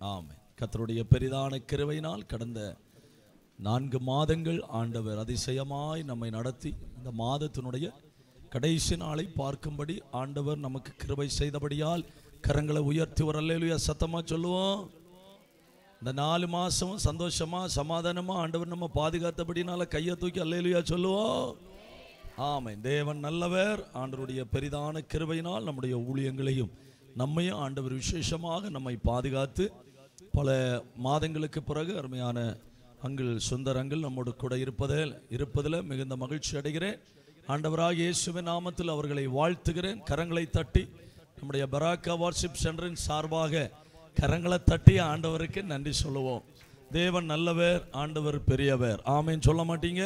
ஆமென் கர்த்தருடைய பெரிதான கிருபையினால் கடந்த நான்கு மாதங்கள் ஆண்டவர் அதிசயமாய் நம்மை நடத்தி இந்த மாதத்தினுடைய கடைசி நாளை பார்க்கும்படி ஆண்டவர் நமக்கு கிருபை செய்தபடியால் கரங்களை உயர்த்தி ஒரு அல்லேலுயா சத்தமா சொல்லுவோம் இந்த நாலு மாசமும் சந்தோஷமா சமாதானமா ஆண்டவர் நம்ம பாதுகாத்தபடினால கையை தூக்கி அல்லேலுயா சொல்லுவோம் ஆமென் தேவன் நல்லவர் ஆண்டவருடைய பெரிதான கிருபையினால் நம்முடைய ஊழியங்களையும் நம்மையும் ஆண்டவர் விசேஷமாக நம்மை பாதுகாத்து பல மாதங்களுக்கு பிறகு அருமையான அங்கிள் சுந்தர் அங்கிள் நம்மோடு கூட இருப்பதில் இருப்பதில் மிகுந்த மகிழ்ச்சி அடைகிறேன் ஆண்டவராக இயேசுவின் நாமத்தில் அவர்களை வாழ்த்துகிறேன் கரங்களை தட்டி நம்முடைய பராக்கா வார்ஷிப் சென்டரின் சார்பாக கரங்களை தட்டி ஆண்டவருக்கு நன்றி சொல்லுவோம் தேவன் நல்லவர் ஆண்டவர் பெரியவர் ஆமேன் சொல்ல மாட்டீங்க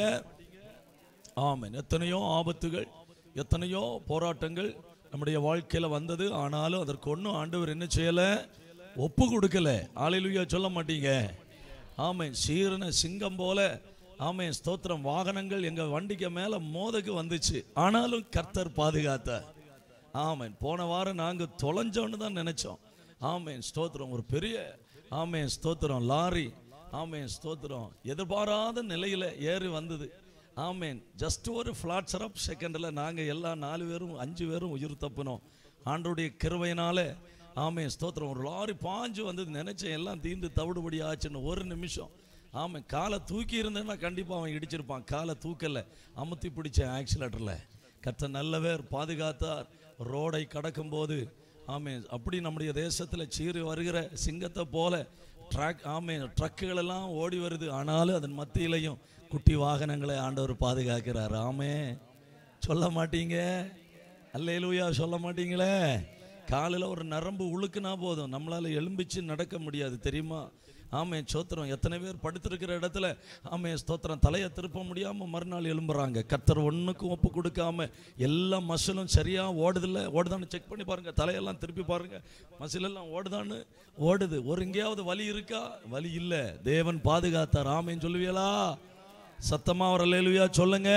ஆமென் எத்தனையோ ஆபத்துகள் எத்தனையோ போராட்டங்கள் நம்முடைய வாழ்க்கையில வந்தது ஆனாலும் அதற்கு ஒன்றும் ஆண்டவர் என்ன செய்யல ஒப்பு கொடுக்கல ஆளிலுயா சொல்ல மாட்டீங்க ஆமென் சீரன சிங்கம் போல ஆமென் ஸ்தோத்திரம் வாகனங்கள் எங்க வண்டிக்கு மேல மோதக்கு வந்துச்சு ஆனாலும் கர்த்தர் பாதுகாத்தார் ஆமென் போன வாரம் நாங்க தொலைஞ்சோன்னு தான் நினைச்சோம் ஆமென் ஸ்தோத்திரம் ஒரு பெரிய ஆமென் ஸ்தோத்திரம் லாரி ஆமென் ஸ்தோத்திரம் எதிர்பாராத நிலையில ஏறி வந்தது ஆமென் ஜஸ்ட் ஒரு ஃப்ளாட் ஆஃப் செகண்டில் நாங்கள் எல்லா நாலு பேரும் அஞ்சு பேரும் உயிர் தப்பினோம் ஆண்டோடைய கிருபையினால ஆமென் ஸ்தோத்திரம் ஒரு லாரி பாஞ்சு வந்தது நினைச்சேன் எல்லாம் தீண்டு தவிடுபடி ஆச்சுன்னு ஒரு நிமிஷம் ஆமென் காலை தூக்கி இருந்தேன்னா கண்டிப்பாக அவன் இடிச்சிருப்பான் காலை தூக்கல அமுத்தி பிடிச்சேன் ஆக்சிலேட்டரில் கத்த நல்லவர் பாதுகாத்தார் ரோடை கடக்கும்போது ஆமென் அப்படி நம்முடைய தேசத்தில் சீறி வருகிற சிங்கத்தை போல ட்ராக் ஆமே ட்ரக்குகள் எல்லாம் ஓடி வருது ஆனாலும் அதன் மத்தியிலையும் குட்டி வாகனங்களை ஆண்டவர் பாதுகாக்கிறார் ஆமே சொல்ல மாட்டீங்க அல்லேலூயா சொல்ல மாட்டீங்களே காலில் ஒரு நரம்பு உழுக்குனா போதும் நம்மளால எலும்பிச்சு நடக்க முடியாது தெரியுமா ஆமே சோத்திரம் எத்தனை பேர் படுத்திருக்கிற இடத்துல ஆமே ஸ்தோத்திரம் தலையை திருப்ப முடியாம மறுநாள் எழும்புறாங்க கத்தர் ஒண்ணுக்கும் ஒப்பு கொடுக்காம எல்லா மசிலும் சரியா ஓடுதில்ல ஓடுதான்னு செக் பண்ணி பாருங்க தலையெல்லாம் திருப்பி பாருங்க மசில் எல்லாம் ஓடுதான்னு ஓடுது ஒரு எங்கேயாவது வலி இருக்கா வலி இல்ல தேவன் பாதுகாத்தார் ஆமேன்னு சொல்லுவீங்களா சத்தமா ஒரு லேலுயா சொல்லுங்க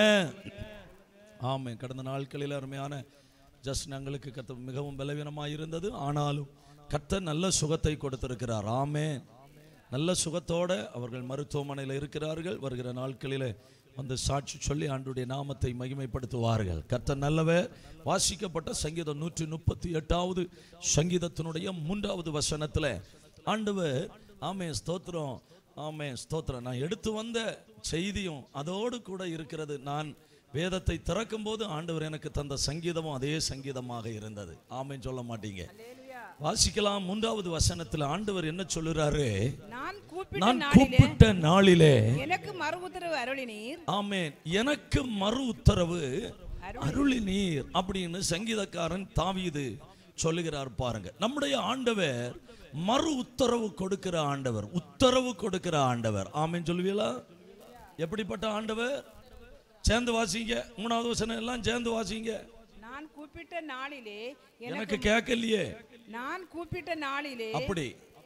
ஆமே கடந்த நாட்களில் அருமையான ஜஸ்ட் எங்களுக்கு கத்த மிகவும் பலவீனமாக இருந்தது ஆனாலும் கர்த்தர் நல்ல சுகத்தை கொடுத்திருக்கிறார் ஆமே நல்ல சுகத்தோட அவர்கள் மருத்துவமனையில் இருக்கிறார்கள் வருகிற நாட்களில் வந்து சாட்சி சொல்லி ஆண்டுடைய நாமத்தை மகிமைப்படுத்துவார்கள் கர்த்தர் நல்லவர் வாசிக்கப்பட்ட சங்கீதம் நூற்றி முப்பத்தி எட்டாவது சங்கீதத்தினுடைய மூன்றாவது வசனத்தில் ஆண்டவர் ஆமே ஸ்தோத்திரம் ஆமே ஸ்தோத்திரம் நான் எடுத்து வந்த செய்தியும் அதோடு கூட இருக்கிறது நான் வேதத்தை திறக்கும் போது ஆண்டவர் எனக்கு தந்த சங்கீதமும் அதே சங்கீதமாக இருந்தது ஆமென் சொல்ல மாட்டீங்க வாசிக்கலாம் மூன்றாவது வசனத்துல ஆண்டவர் என்ன சொல்லுறாரு நான் கூப்பிட்ட நான் நாளிலே கூப்பிட்ட நாளிலே எனக்கு மறு உத்தரவு அருளினீர் ஆமென் எனக்கு மறு உத்தரவு அருளி நீர் அப்படின்னு சங்கீதக்காரன் தாவீது சொல்லுகிறார் பாருங்க நம்முடைய ஆண்டவர் மறு உத்தரவு கொடுக்கிற ஆண்டவர் உத்தரவு கொடுக்கிற ஆண்டவர் ஆமென் சொல்லுவீங்களா எப்படிப்பட்ட ஆண்டவர் சேர்ந்து வாசிங்க மூணாவது வசனம் எல்லாம் சேர்ந்து வாசிங்க நான் கூப்பிட்ட நாளிலே எனக்கு எனக்கு கேட்கலையே நான் கூப்பிட்ட நாளிலே அப்படி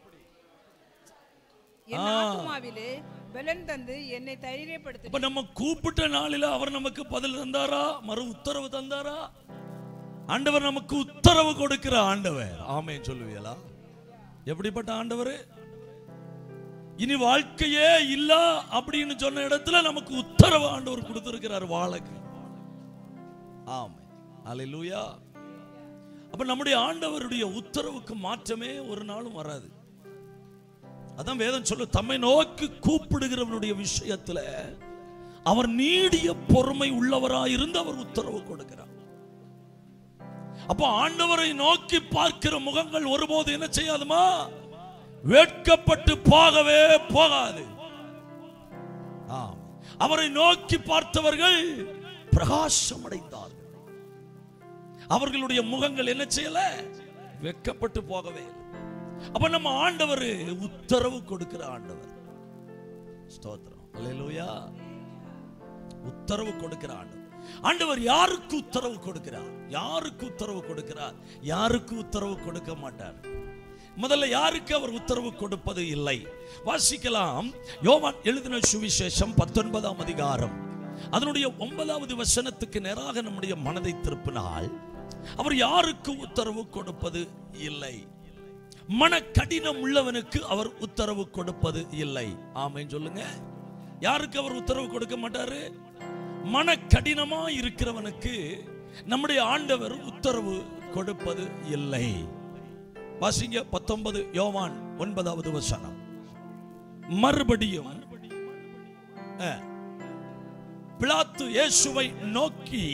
என் ஆத்துமாவிலே பலன் தந்து என்னை தைரியப்படுத்து அப்ப நம்ம கூப்பிட்ட நாளில அவர் நமக்கு பதில் தந்தாரா மறு உத்தரவு தந்தாரா ஆண்டவர் நமக்கு உத்தரவு கொடுக்கிற ஆண்டவர் ஆமென் சொல்லுவீங்களா எப்படிப்பட்ட ஆண்டவர் இனி வாழ்க்கையே இல்ல அப்படின்னு சொன்ன இடத்துல நமக்கு உத்தரவு ஆண்டவர் கொடுத்திருக்கிறார் வாழக்கு ஆமென் அல்லேலூயா அப்ப நம்முடைய ஆண்டவருடைய உத்தரவுக்கு மாற்றமே ஒரு நாளும் வராது அதான் வேதம் சொல்லு தம்மை நோக்கி கூப்பிடுகிறவனுடைய விஷயத்துல அவர் நீடிய பொறுமை உள்ளவராயிருந்து அவர் உத்தரவு கொடுக்கிறார் அப்போ ஆண்டவரை நோக்கி பார்க்கிற முகங்கள் ஒருபோது என்ன செய்யாதுமா வெட்கப்பட்டு போகவே போகாது ஆம். அவரை நோக்கி பார்த்தவர்கள் பிரகாசம் அடைந்தார்கள் அவர்களுடைய முகங்கள் என்ன செய்யல வெட்கப்பட்டு போகவே இல்லை அப்ப நம்ம ஆண்டவர் உத்தரவு கொடுக்கிற ஆண்டவர் ஸ்தோத்திரம் அல்லேலூயா உத்தரவு கொடுக்கிற ஆண்டவர் ஆண்டவர் யாருக்கு உத்தரவு கொடுக்கிறார் யாருக்கு உத்தரவு கொடுக்கிறார் யாருக்கு உத்தரவு கொடுக்க மாட்டார் முதல்ல யாருக்கு அவர் உத்தரவு கொடுப்பது இல்லை வாசிக்கலாம் யோவான் எழுதின சுவிசேஷம் பத்தொன்பதாம் அதிகாரம் அதனுடைய ஒன்பதாவது வசனத்துக்கு நேராக நம்முடைய மனதை திருப்பினால் அவர் யாருக்கு உத்தரவு கொடுப்பது இல்லை மன கடினம் உள்ளவனுக்கு அவர் உத்தரவு கொடுப்பது இல்லை ஆமென் சொல்லுங்க யாருக்கு அவர் உத்தரவு கொடுக்க மாட்டாரு மன கடினமா இருக்கிறவனுக்கு நம்முடைய ஆண்டவர் உத்தரவு கொடுப்பது இல்லை வாசிங்க பத்தொன்பது யோவான் ஒன்பதாவது வசனம் மறுபடியும் அஹ், பிலாத்து இயேசுவை நோக்கி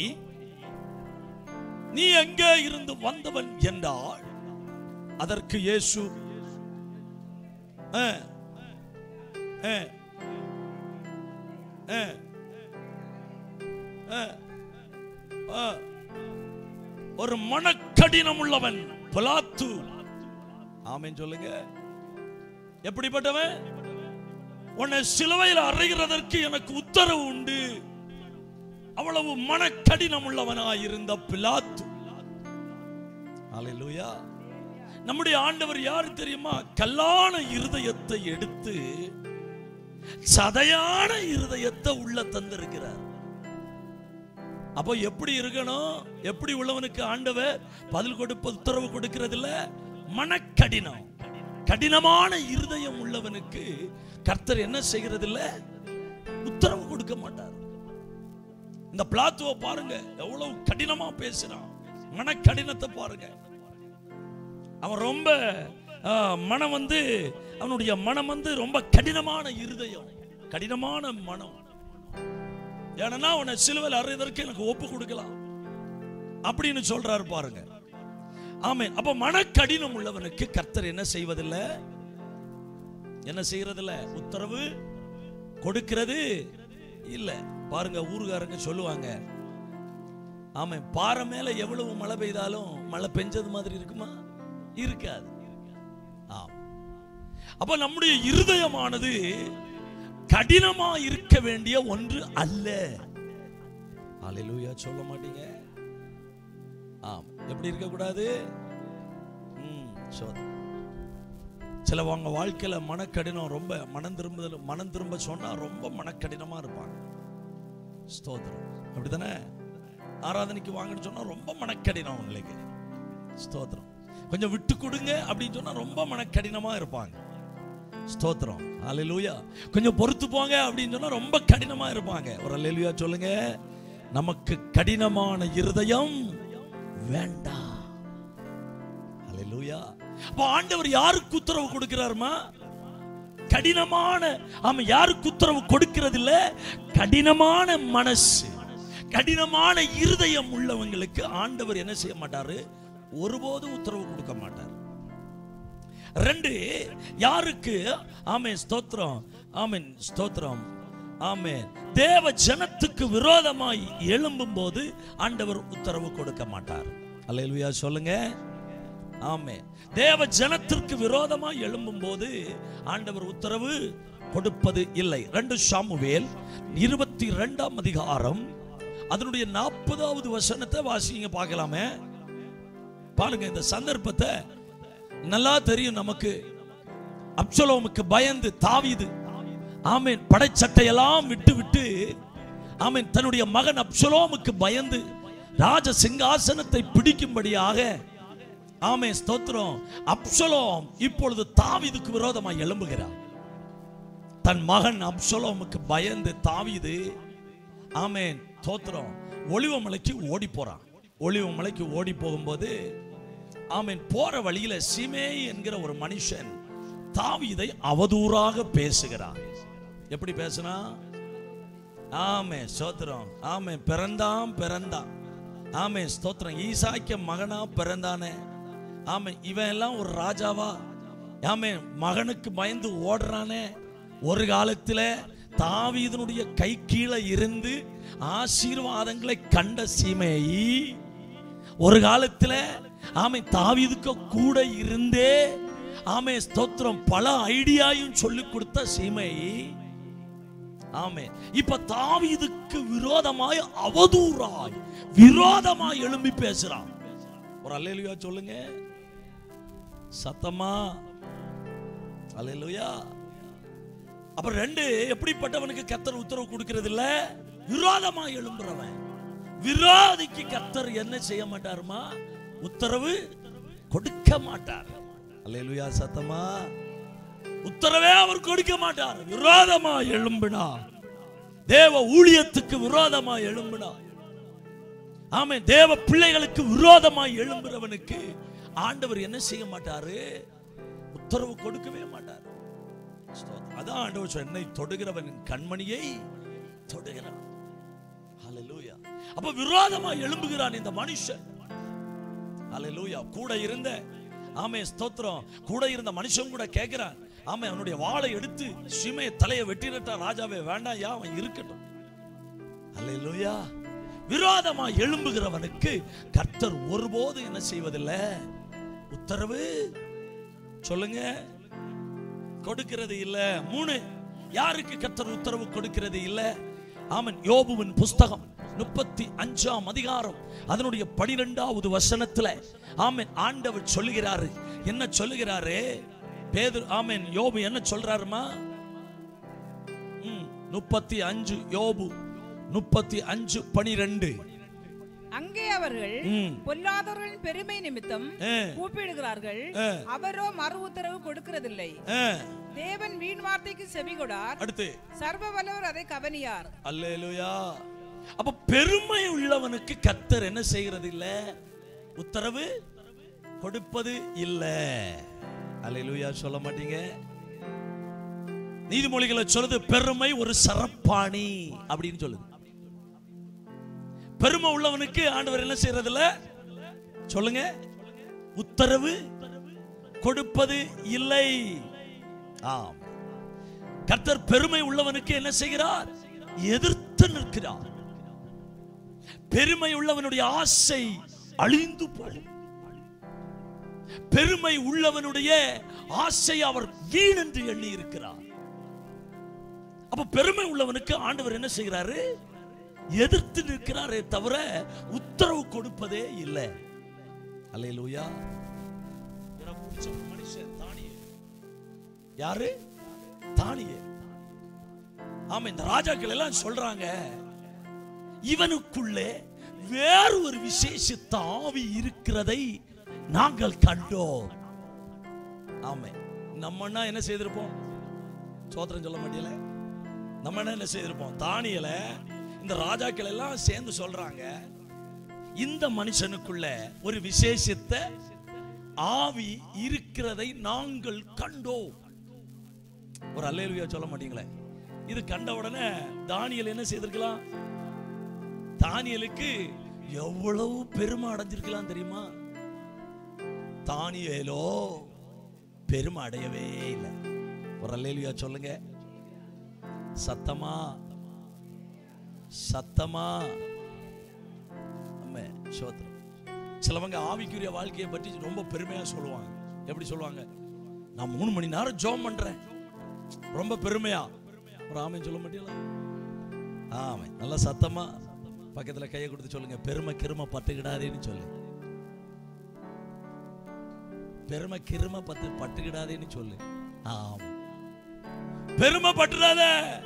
நீ எங்கே இருந்து வந்தவன் என்றால் அதற்கு இயேசு அஹ், அஹ், அஹ், அஹ், அஹ், ஒரு மனக்கடினம் உள்ளவன் பிலாத்து ஆமென் சொல்லுங்க எப்படிப்பட்டவன் உன்னை சிலுவையில் அறைகிறதற்கு எனக்கு உத்தரவு உண்டு அவ்வளவு மனக்கடினம் உள்ளவனாய் இருந்த பிலாத்து அல்லேலூயா நம்முடைய ஆண்டவர் யார் தெரியுமா கல்லான இருதயத்தை எடுத்து சதையான இருதயத்தை உள்ள தந்திருக்கிறார் அப்போ எப்படி இருக்கணும் எப்படி உள்ளவனுக்கு ஆண்டவர் பதில் கொடுப்ப உத்தரவு கொடுக்கிறது இல்ல மனக்கடினம் கடினமான இருதயம் உள்ளவனுக்கு கர்த்தர் என்ன செய்கிறது இல்ல உத்தரவு கொடுக்க மாட்டார் இந்த பிளாத்துவ பாருங்க எவ்வளவு கடினமா பேசுறான் மனக்கடினத்தை பாருங்க அவன் ரொம்ப ஆ, மனம் வந்து அவனுடைய மனம் வந்து ரொம்ப கடினமான இருதயம் கடினமான மனம் ஏன்னா உன்னை சிலுவையில் அறையதற்கு எனக்கு ஒப்பு கொடுக்கலாம் அப்படின்னு சொல்றாரு பாருங்க ஆமென் அப்ப மனக்கடினம் உள்ளவனுக்கு கர்த்தர் என்ன செய்வதில்லை என்ன செய்யறதில்ல உத்தரவு கொடுக்கிறது இல்ல பாருங்க ஊருக்காரங்க சொல்லுவாங்க ஆமா பாறை மேல எவ்வளவு மழை பெய்தாலும் மழை பெஞ்சது மாதிரி இருக்குமா இருக்காது ஆம் அப்ப நம்முடைய இருதயமானது கடினமா இருக்க வேண்டிய ஒன்று அல்ல அல்லேலூயா சொல்ல மாட்டீங்க ஆம் எப்படி இருக்க கூடாது ம் சோதனை சிலவங்க வாழ்க்கையில மனக்கடினம் ரொம்ப மனம் திரும்புதல் மனம் திரும்ப சொன்னா ரொம்ப மனக்கடினமா இருப்பாங்க ஸ்தோத்திரம் அப்படிதானே ஆராதனைக்கு வாங்கன்னு சொன்னா ரொம்ப மனக்கடினம் அவங்களுக்கு ஸ்தோத்திரம் கொஞ்சம் விட்டு கொடுங்க அப்படின்னு சொன்னா ரொம்ப மனக்கடினமா இருப்பாங்க ஸ்தோத்திரம் அல்லேலூயா கொஞ்சம் பொறுத்து போங்க அப்படின்னு சொன்னா ரொம்ப கடினமா இருப்பாங்க ஒரு அல்லேலூயா சொல்லுங்க நமக்கு கடினமான இருதயம் வேண்டாம் அல்லேலூயா அப்ப ஆண்டவர் யாருக்கு உத்தரவு கொடுக்கிறாருமா கடினமான ஆமா யாருக்கு உத்தரவு கொடுக்கிறது இல்ல கடினமான மனசு கடினமான இருதயம் உள்ளவங்களுக்கு ஆண்டவர் என்ன செய்ய மாட்டாரு ஒருபோதும் உத்தரவு கொடுக்க மாட்டார் ரெண்டு யாருக்கு ஆமென் ஸ்தோத்திரம் ஆமென் ஸ்தோத்திரம் ஆமென் தேவ ஜனத்துக்கு விரோதமாய் எழும்பும் போது ஆண்டவர் உத்தரவு கொடுக்க மாட்டார் அல்லேலூயா சொல்லுங்க ஆமே தேவ ஜனத்திற்கு விரோதமாய் எழும்பும் போது ஆண்டவர் உத்தரவு கொடுப்பது இல்லை ரெண்டு சாமுவேல் இருபத்தி ரெண்டாம் அதிகாரம் அதனுடைய நாற்பதாவது வசனத்தை வாசிங்க பார்க்கலாமே பாருங்க இந்த சந்தர்ப்பத்தை நல்லா தெரியும் நமக்கு அப்சலோமுக்கு பயந்து தாவீது ஆமேன் படைச்சட்டையெல்லாம் விட்டு விட்டு ஆமேன் தன்னுடைய மகன் அப்சலோமுக்கு பயந்து ராஜ சிங்காசனத்தை பிடிக்கும்படியாக ஆமே ஸ்தோத்திரம் அப்சலோம் இப்பொழுது தாவீதுக்கு விரோதமாக எழும்புகிறார் தன் மகன் அப்சலோமுக்கு பயந்து தாவீது ஆமேன் தோத்திரம் ஒளிவமலைக்கு ஓடி போறான் ஒளிவமலைக்கு ஓடி போகும்போது ஆமேன் போற வழியில சிமே என்கிற ஒரு மனுஷன் தாவீதை அவதூறாக பேசுகிறான் எப்படி பேசுனா ஆமே ஸ்தோத்திரம் ஆமே பிறந்தான் பிறந்தான் ஆமே ஸ்தோத்திரம் ஈசாய்க்க மகனா பிறந்தானே ஆமே இவன் எல்லாம் ஒரு ராஜாவா ஆமே மகனுக்கு பயந்து ஓடுறானே ஒரு காலத்துல தாவீதனுடைய கை கீழே இருந்து ஆசீர்வாதங்களை கண்ட சீமையை ஒரு காலத்துல ஆமை தாவீதுக்கு கூட இருந்தே ஆமே ஸ்தோத்திரம் பல ஐடியாயும் சொல்லி கொடுத்த சீமை ஆமே இப்ப தாவீதுக்கு விரோதமாய் அவதூறாய் விரோதமாய் எழும்பி பேசுறான் ஒரு அல்லேலுயா சொல்லுங்க சத்தமா அல்லேலுயா அப்ப ரெண்டு எப்படிப்பட்டவனுக்கு கத்தர் உத்தரவு கொடுக்கிறது இல்ல விரோதமா எழும்புறவன் விரோதிக்கு கத்தர் என்ன செய்ய மாட்டாருமா உத்தரவு கொடுக்க மாட்டார் அல்லேலூயா சத்தமா உத்தரவே அவர் கொடுக்க மாட்டார் விரோதமா எழும்பினா தேவ ஊழியத்துக்கு விரோதமா எழும்பினா ஆமே தேவ பிள்ளைகளுக்கு விரோதமா எழும்புறவனுக்கு ஆண்டவர் என்ன செய்ய மாட்டாரு உத்தரவு கொடுக்கவே மாட்டார் ஸ்தோத்திரம். அதான் ஆண்டவர் சொன்ன, என்னை தொடுகிறவன் என் கண்மணியை தொடுகிறான் ஹalleluya அப்ப விரோதமா எழும்புகிறான் இந்த மனுஷன் ஹalleluya கூட இருந்த ஆமே ஸ்தோத்திரம் கூட இருந்த மனுஷன் கூட கேட்கிறான் ஆமே அவனுடைய வாளை எடுத்து சிமைய தலையை வெட்டினட்டா ராஜாவே வேண்டாம் யா அவன் இருக்கட்டும் ஹalleluya விரோதமா எழும்புகிறவனுக்கு கர்த்தர் ஒருபோதும் என்ன செய்வதில்லை உத்தரவு சொல்லுங்க கொடுக்கிறது இல்ல மூணு யாருக்கு கர்த்தர் உத்தரவு கொடுக்கிறது இல்ல ஆமன் யோபுவின் புஸ்தகம் முப்பத்தி அஞ்சாம் அதிகாரம் அதனுடைய பனிரெண்டாவது வசனத்துல ஆமென் ஆண்டவர் சொல்லுகிறாரு என்ன சொல்லுகிறாரு பேதுரு ஆமென் யோபு என்ன சொல்றாருமா ம், முப்பத்தி அஞ்சு யோபு முப்பத்தி அஞ்சு பனிரெண்டு அங்கே அவர்கள் ம். பொல்லாதவர்களின் பெருமை நிமித்தம் ஆ. கூப்பிடுகிறார்கள் அவரோ மறு உத்தரவு கொடுக்கிறதில்லை ஆ, தேவன் வீண் வார்த்தைக்கு செவிகொடார் அடுத்து சர்வ வல்லவர் அதை கவனியார் அல்லேலூயா அப்ப பெருமை உள்ளவனுக்கு கத்தர் என்ன செய்கிறது இல்ல உத்தரவு கொடுப்பது இல்ல அல்லேலூயா சொல்ல மாட்டீங்க நீதிமொழிகளை சொல்லுது பெருமை ஒரு சரப்பாணி அப்படின்னு சொல்லுது பெருமை உள்ளவனுக்கு ஆண்டவர் என்ன செய்யறது இல்ல சொல்லுங்க உத்தரவு கொடுப்பது இல்லை ஆம் கர்த்தர் பெருமை உள்ளவனுக்கு என்ன செய்கிறார் எதிர்த்து நிற்கிறார் பெருமை உள்ளவனுடைய ஆசை அழிந்து போகும் பெருமை உள்ளவனுடைய ஆசை அவர் வீணென்று எண்ணி இருக்கிறார் அப்ப பெருமை உள்ளவனுக்கு ஆண்டவர் என்ன செய்கிறாரு எதிர்த்து நிற்கிறாரே தவிர உத்தரவு கொடுப்பதே இல்லை அல்லேலூயா எனக்கு பிடிச்ச ஒரு மனுஷன் தானியேல். யாரு தானியே ஆமா இந்த ராஜாக்கள் எல்லாம் சொல்றாங்க இவனுக்குள்ளே வேறு ஒரு விசேஷித்த ஆவி இருக்கிறதை நாங்கள் கண்டோம் ஆமே நம்மன்னா என்ன செய்திருப்போம் சோத்திரம் சொல்ல மாட்டீங்களே நம்ம என்ன செய்திருப்போம் தானியல இந்த ராஜாக்கள் எல்லாம் சேர்ந்து சொல்றாங்க இந்த மனுஷனுக்குள்ள ஒரு விசேஷித்த ஆவி இருக்கிறதை நாங்கள் கண்டோம் ஒரு அல்லேலுயா சொல்ல மாட்டீங்களே இது கண்ட உடனே தானியல் என்ன செய்திருக்கலாம் தானியலுக்கு எவ்வளவு பெருமை அடைஞ்சிருக்கலாம் தெரியுமா தானியேலோ பெருமை அடையவே இல்லை ஒரு அல்லேலுயா சொல்லுங்க சத்தமா சத்தமா நம்ம சோத்திரம் சிலவங்க ஆவிக்குரிய வாழ்க்கையை பற்றி ரொம்ப பெருமையா சொல்லுவாங்க எப்படி சொல்லுவாங்க நான் மூணு மணி நேரம் ஜோம் பண்றேன் ரொம்ப பெருமையா ஒரு ஆமை சொல்ல மாட்டீங்களா ஆமை நல்ல சத்தமா பக்கத்துல கையை கொடுத்து சொல்லுங்க பெருமை கிருமை பட்டுக்கிடாதேன்னு சொல்லு பெருமை கிருமை பத்து பட்டுக்கிடாதேன்னு சொல்லு ஆமா பெருமை பட்டுடாத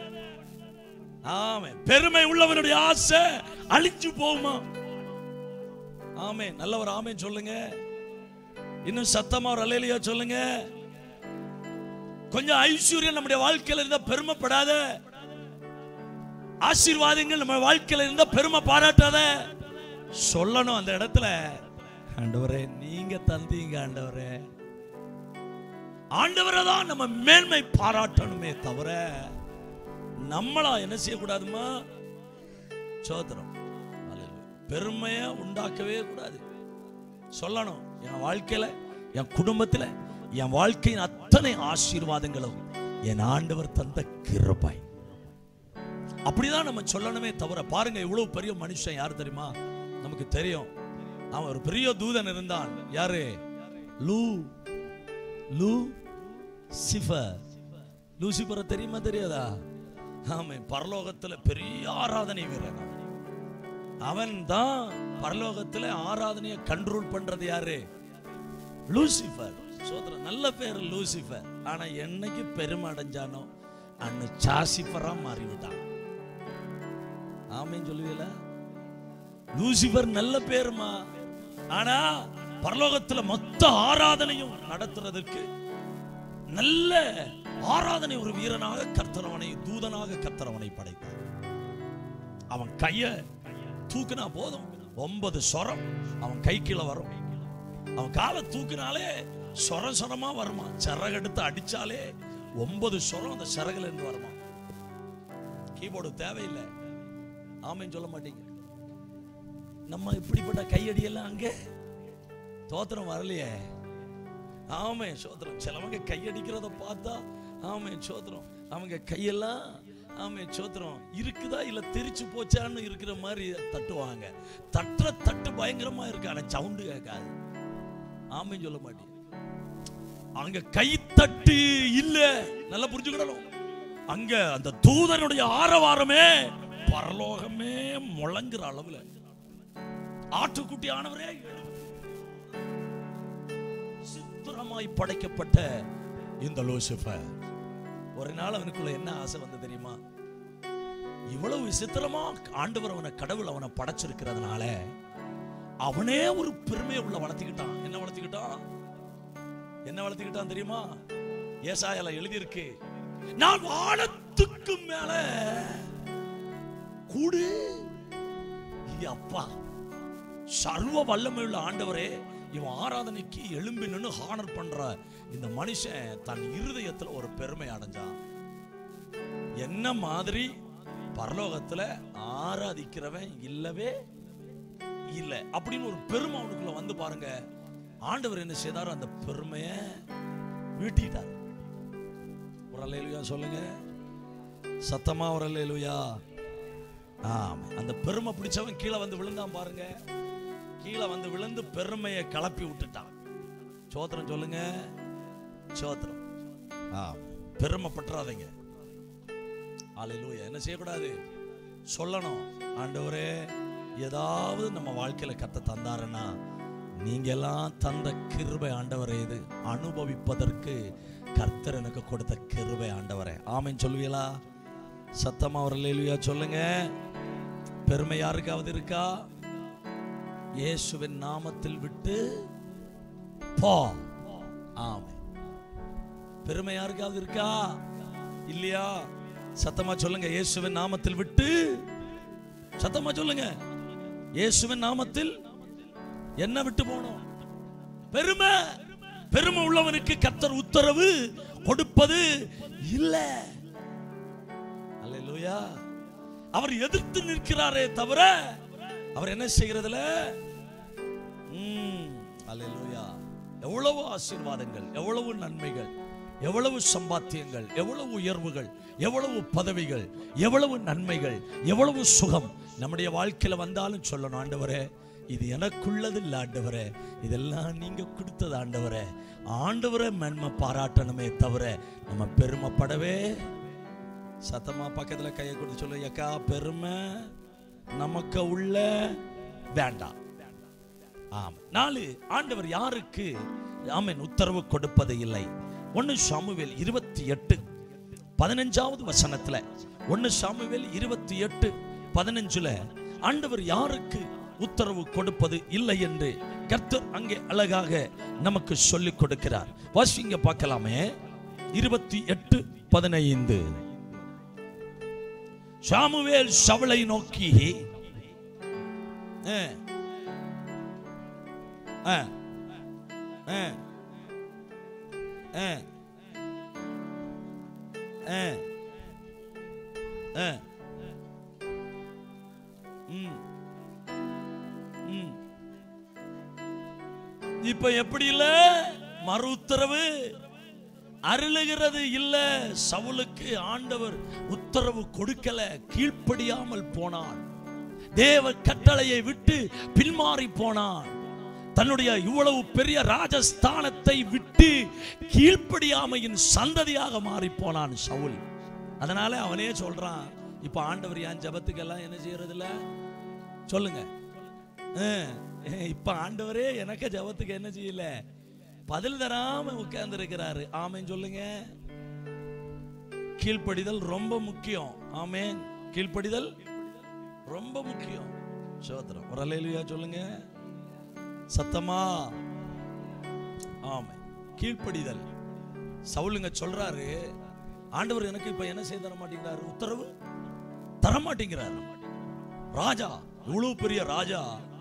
ஆமே பெருமை உள்ளவனுடைய ஆசை அழிஞ்சு போகுமா ஆமே நல்ல ஒரு ஆமே சொல்லுங்க இன்னும் சத்தமா ஒரு அலையிலையா சொல்லுங்க கொஞ்சம் ஐஸ்வர்யம் நம்முடைய வாழ்க்கையில இருந்தா பெருமைப்படாத ஆசீர்வாதங்கள் நம்ம வாழ்க்கையில இருந்தா பெருமை பாராட்டாத சொல்லணும் அந்த இடத்துல ஆண்டவரே நீங்க தந்தீங்க ஆண்டவரே ஆண்டவரை தான் நம்ம மேன்மை பாராட்டணுமே தவிர நம்மளா என்ன செய்யக்கூடாதுமா சோதரம் பெருமையை உண்டாக்கவே கூடாது சொல்லணும் என் வாழ்க்கையில என் குடும்பத்துல என் வாழ்க்கையின் அத்தனை ஆசீர்வாதங்களும் என் ஆண்டவர் தந்த கிருபை அப்படிதான் நம்ம சொல்லணுமே தவிர பாருங்க இவ்வளவு பெரிய மனுஷன் யார் தெரியுமா நமக்கு தெரியும் அவன் ஒரு பெரிய தூதன் இருந்தான் யாரு லூ லூ சிஃபர் லூசிபரை தெரியுமா தெரியாதா ஆமை பரலோகத்துல பெரிய ஆராதனை வீரன் அவன். அவன் தான் பரலோகத்துல ஆராதனையை கண்ட்ரோல் பண்றது யாரு லூசிஃபர் சோதரன் நல்ல பேர் லூசிஃபர் ஆனா என்னைக்கு பெருமை அடைஞ்சானோ அன்னு சாசிஃபரா மாறிவிட்டான் ஆமைன்னு சொல்லுவீல லூசிஃபர் நல்ல பேருமா ஆனா பரலோகத்துல மொத்த ஆராதனையும் நடத்துறதுக்கு நல்ல ஆராதனை ஒரு வீரனாக கர்த்தரவனை தூதனாக கர்த்தரவனை படைத்தார் அவன் கைய தூக்குனா போதும் ஒன்பது சொரம் அவன் கை கீழே வரும் அவன் காலை தூக்கினாலே சொர சொரமா வருமா சிறகெடுத்து அடிச்சாலே ஒன்பது சொரம் அந்த சிறகுல இருந்து வருமா கீபோர்டு தேவையில்லை ஆமைன்னு சொல்ல மாட்டீங்க நம்ம இப்படிப்பட்ட கையடியெல்லாம் அங்க தோத்திரம் வரலையே ஆமே சோத்திரம் சிலவங்க கையடிக்கிறத பார்த்தா ஆமே சோத்திரம் அவங்க கையெல்லாம் ஆமே சோத்திரம் இருக்குதா இல்ல தெரிச்சு போச்சான்னு இருக்கிற மாதிரி தட்டுவாங்க தட்டுற தட்டு பயங்கரமா இருக்கு ஆனா சவுண்டு கேட்காது ஆமைன்னு சொல்ல மாட்டேன் அங்க கைத்தட்டு இல்ல நல்லா புரிஞ்சுக்கிடணும் அங்க அந்த தூதனுடைய ஆரவாரமே பரலோகமே முழங்குற அளவுல ஆட்டுக்குட்டி ஆனவரே சித்திரமாய் படைக்கப்பட்ட இந்த லூசிஃபர் ஒரு நாள் அவனுக்குள்ள என்ன ஆசை வந்து தெரியுமா இவ்வளவு விசித்திரமா ஆண்டவர் அவனை கடவுள் அவனை படைச்சிருக்கிறதுனால அவனே ஒரு பெருமையை உள்ள வளர்த்திக்கிட்டான் என்ன வளர்த்திக்கிட்டான் என்ன வளர்த்திக்கிட்டான் தெரியுமா ஏசாயால எழுதியிருக்கு நான் வானத்துக்கு மேல கூடு இது அப்பா சர்வ வல்லமையுள்ள ஆண்டவரே இவன் ஆராதனைக்கு எழும்பி நின்னு ஹானர் பண்ற இந்த மனுஷன் தன் இருதயத்துல ஒரு பெருமை அடைஞ்சான் என்ன மாதிரி பரலோகத்துல ஆராதிக்கிறவன் இல்லவே இல்ல அப்படின்னு ஒரு பெருமை அவனுக்குள்ள வந்து பாருங்க ஆண்டவர் என்ன செய்தார் அந்த பெருமைய வீட்டிட்டார் ஒரு அல்லேலுயா சொல்லுங்க சத்தமா ஒரு அல்லேலுயா ஆமா அந்த பெருமை பிடிச்சவன் கீழே வந்து விழுந்தான் பாருங்க கீழே வந்து விழுந்து பெருமையை கலப்பி விட்டுட்டான் சோத்திரம் சொல்லுங்க சோத்திரம் ஆ பெருமை பற்றாதீங்க அல்லேலூயா என்ன செய்யக்கூடாது சொல்லணும் ஆண்டவரே ஏதாவது நம்ம வாழ்க்கையில கத்த தந்தாருன்னா நீங்க எல்லாம் தந்த கிருபை ஆண்டவரே இது அனுபவிப்பதற்கு கர்த்தர் எனக்கு கொடுத்த கிருபை ஆண்டவரே ஆமென் சொல்லுவீங்களா சத்தமா ஒரு லேலுயா சொல்லுங்க பெருமை யாருக்காவது இருக்கா இயேசுவின் நாமத்தில் விட்டு போ ஆமென் பெருமை யாருக்காவது இருக்கா இல்லையா சத்தமா சொல்லுங்க இயேசுவின் நாமத்தில் விட்டு சத்தமா சொல்லுங்க இயேசுவின் நாமத்தில் என்ன விட்டு போனோம் பெருமை பெருமை உள்ளவனுக்கு கர்த்தர் உத்தரவு கொடுப்பது இல்ல அல்லேலூயா அவர் எதிர்த்து நிற்கிறாரே தவிர அவர் என்ன செய்கிறதுல ம், அல்லேலூயா எவ்வளவு ஆசீர்வாதங்கள் எவ்வளவு நன்மைகள் எவ்வளவு சம்பாத்தியங்கள் எவ்வளவு உயர்வுகள் எவ்வளவு பதவிகள் எவ்வளவு நன்மைகள் எவ்வளவு சுகம் நம்முடைய வாழ்க்கையில வந்தாலும் சொல்லணும் ஆண்டவரே இது எனக்குள்ளது இல்லை ஆண்டவரே இதெல்லாம் நீங்க கொடுத்தது ஆண்டவரே ஆண்டவரை மேன்மை பாராட்டணுமே தவிர நம்ம பெருமைப்படவே சத்தமா பக்கத்துல கையை கொடுத்து சொல்லு ஏக்கா பெருமை நமக்கு உள்ள வேண்டாம் ஆம் நாலு ஆண்டவர் யாருக்கு ஆமென் உத்தரவு கொடுப்பது இல்லை ஒன்னு சாமுவேல் இருபத்தி எட்டு பதினஞ்சாவது வசனத்துல ஒன்னு சாமுவேல் இருபத்தி எட்டு பதினஞ்சுல ஆண்டவர் யாருக்கு உத்தரவு கொடுப்பது இல்லை என்று கர்த்தர் அங்கே அழகாக நமக்கு சொல்லிக் கொடுக்கிறார் வாசிங்க பார்க்கலாமே இருபத்தி எட்டு பதினைந்து சாமுவேல் சவளை நோக்கி ஆ, ஆ, ஆ, ஆ, ஆ, ஆ, ம், ம். இப்ப எப்படி இல்ல மறு உத்தரவு அருளுகிறது இல்ல சவுலுக்கு ஆண்டவர் உத்தரவு கொடுக்கல கீழ்ப்படியாமல் போனான் தேவ கட்டளையை விட்டு பின்மாறி போனான் தன்னுடைய இவ்வளவு பெரிய ராஜஸ்தானத்தை விட்டு கீழ்ப்படியாமையின் சந்ததியாக மாறி போனான் சவுல் அதனால அவனே சொல்றான் இப்ப ஆண்டவர் என் ஜபத்துக்கெல்லாம் என்ன செய்யறது இல்ல சொல்லுங்க அஹ், இப்ப ஆண்டவரே எனக்கு ஜபத்துக்கு என்ன செய்யல பதில் தராம உட்கார்ந்து இருக்கிறாரு ஆமேன் சொல்லுங்க கீழ்ப்படிதல் ரொம்ப முக்கியம் ஆமேன் கீழ்ப்படிதல் ரொம்ப முக்கியம் சோத்திரம் ஒரு அலையிலுயா சொல்லுங்க சத்தமா ஆமை கீழ்ப்படிதல் சவுலுங்க சொல்றாரு ஆண்டவர் எனக்கு இப்ப என்ன செய்ய தர மாட்டேங்கிறாரு உத்தரவு தர மாட்டேங்கிறாரு ராஜா இவ்வளவு பெரிய ராஜா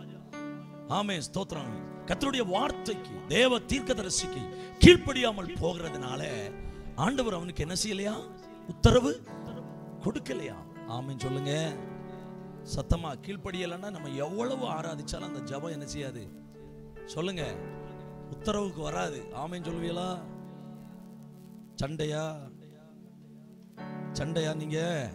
ஆமே ஸ்தோத்திரம் கர்த்தருடைய வார்த்தைக்கு தேவ தீர்க்கதரிசிக்கு கீழ்ப்படியாமல் போகிறதுனால ஆண்டவர் அவனுக்கு என்ன செய்யலையா உத்தரவு கொடுக்கலையா ஆமென் சொல்லுங்க சத்தமா கீழ்ப்படியலைன்னா நம்ம எவ்வளவு ஆராதிச்சாலும் அந்த ஜெபம் என்ன செய்யாது சொல்லுங்க உத்தரவுக்கு வராது ஆமென் சொல்லுவீங்களா சண்டையா சண்டையா நீங்க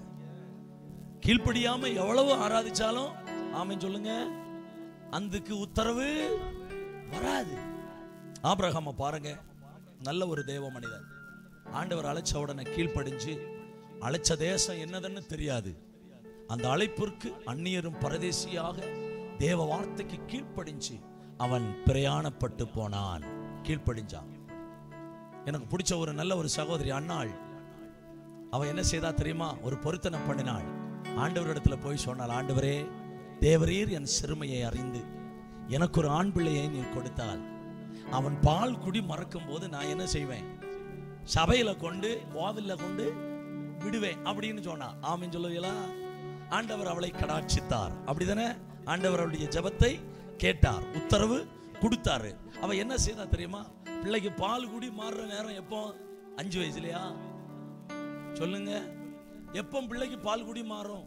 கீழ்ப்படியாம எவ்வளவு ஆராதிச்சாலும் ஆமென் சொல்லுங்க அதுக்கு உத்தரவு வராது ஆபிரகாம பாருங்க நல்ல ஒரு தேவ மனிதன் ஆண்டவர் அழைச்ச உடனே கீழ்ப்படிஞ்சு அழைச்ச தேசம் என்னதுன்னு தெரியாது அந்த அழைப்பிற்கு அந்நியரும் பரதேசியாக தேவ வார்த்தைக்கு கீழ்ப்படிஞ்சு அவன் பிரயாணப்பட்டு போனான் கீழ்ப்படிஞ்சான் எனக்கு பிடிச்ச ஒரு நல்ல ஒரு சகோதரி அன்னாள் அவ என்ன செய்தா தெரியுமா ஒரு பொருத்தனை பண்ணினாள் ஆண்டவரிடத்துல போய் சொன்னாள் ஆண்டவரே தேவரீர் என் சிறுமையை அறிந்து எனக்கு ஒரு ஆண் பிள்ளையை நீர் கொடுத்தால் அவன் பால் குடி மறக்கும் போது நான் என்ன செய்வேன் சபையில கொண்டு கோவில்ல கொண்டு விடுவேன் அப்படின்னு சொன்னா ஆமென் சொல்லுவீங்களா ஆண்டவர் அவளை கடாட்சித்தார் அப்படிதானே ஆண்டவர் அவளுடைய ஜெபத்தை கேட்டார் உத்தரவு கொடுத்தாரு அவ என்ன செய்தா தெரியுமா பிள்ளைக்கு பால் குடி மாறுற நேரம் எப்போ அஞ்சு வயசுலயா சொல்லுங்க எப்போ பிள்ளைக்கு பால் குடி மாறும்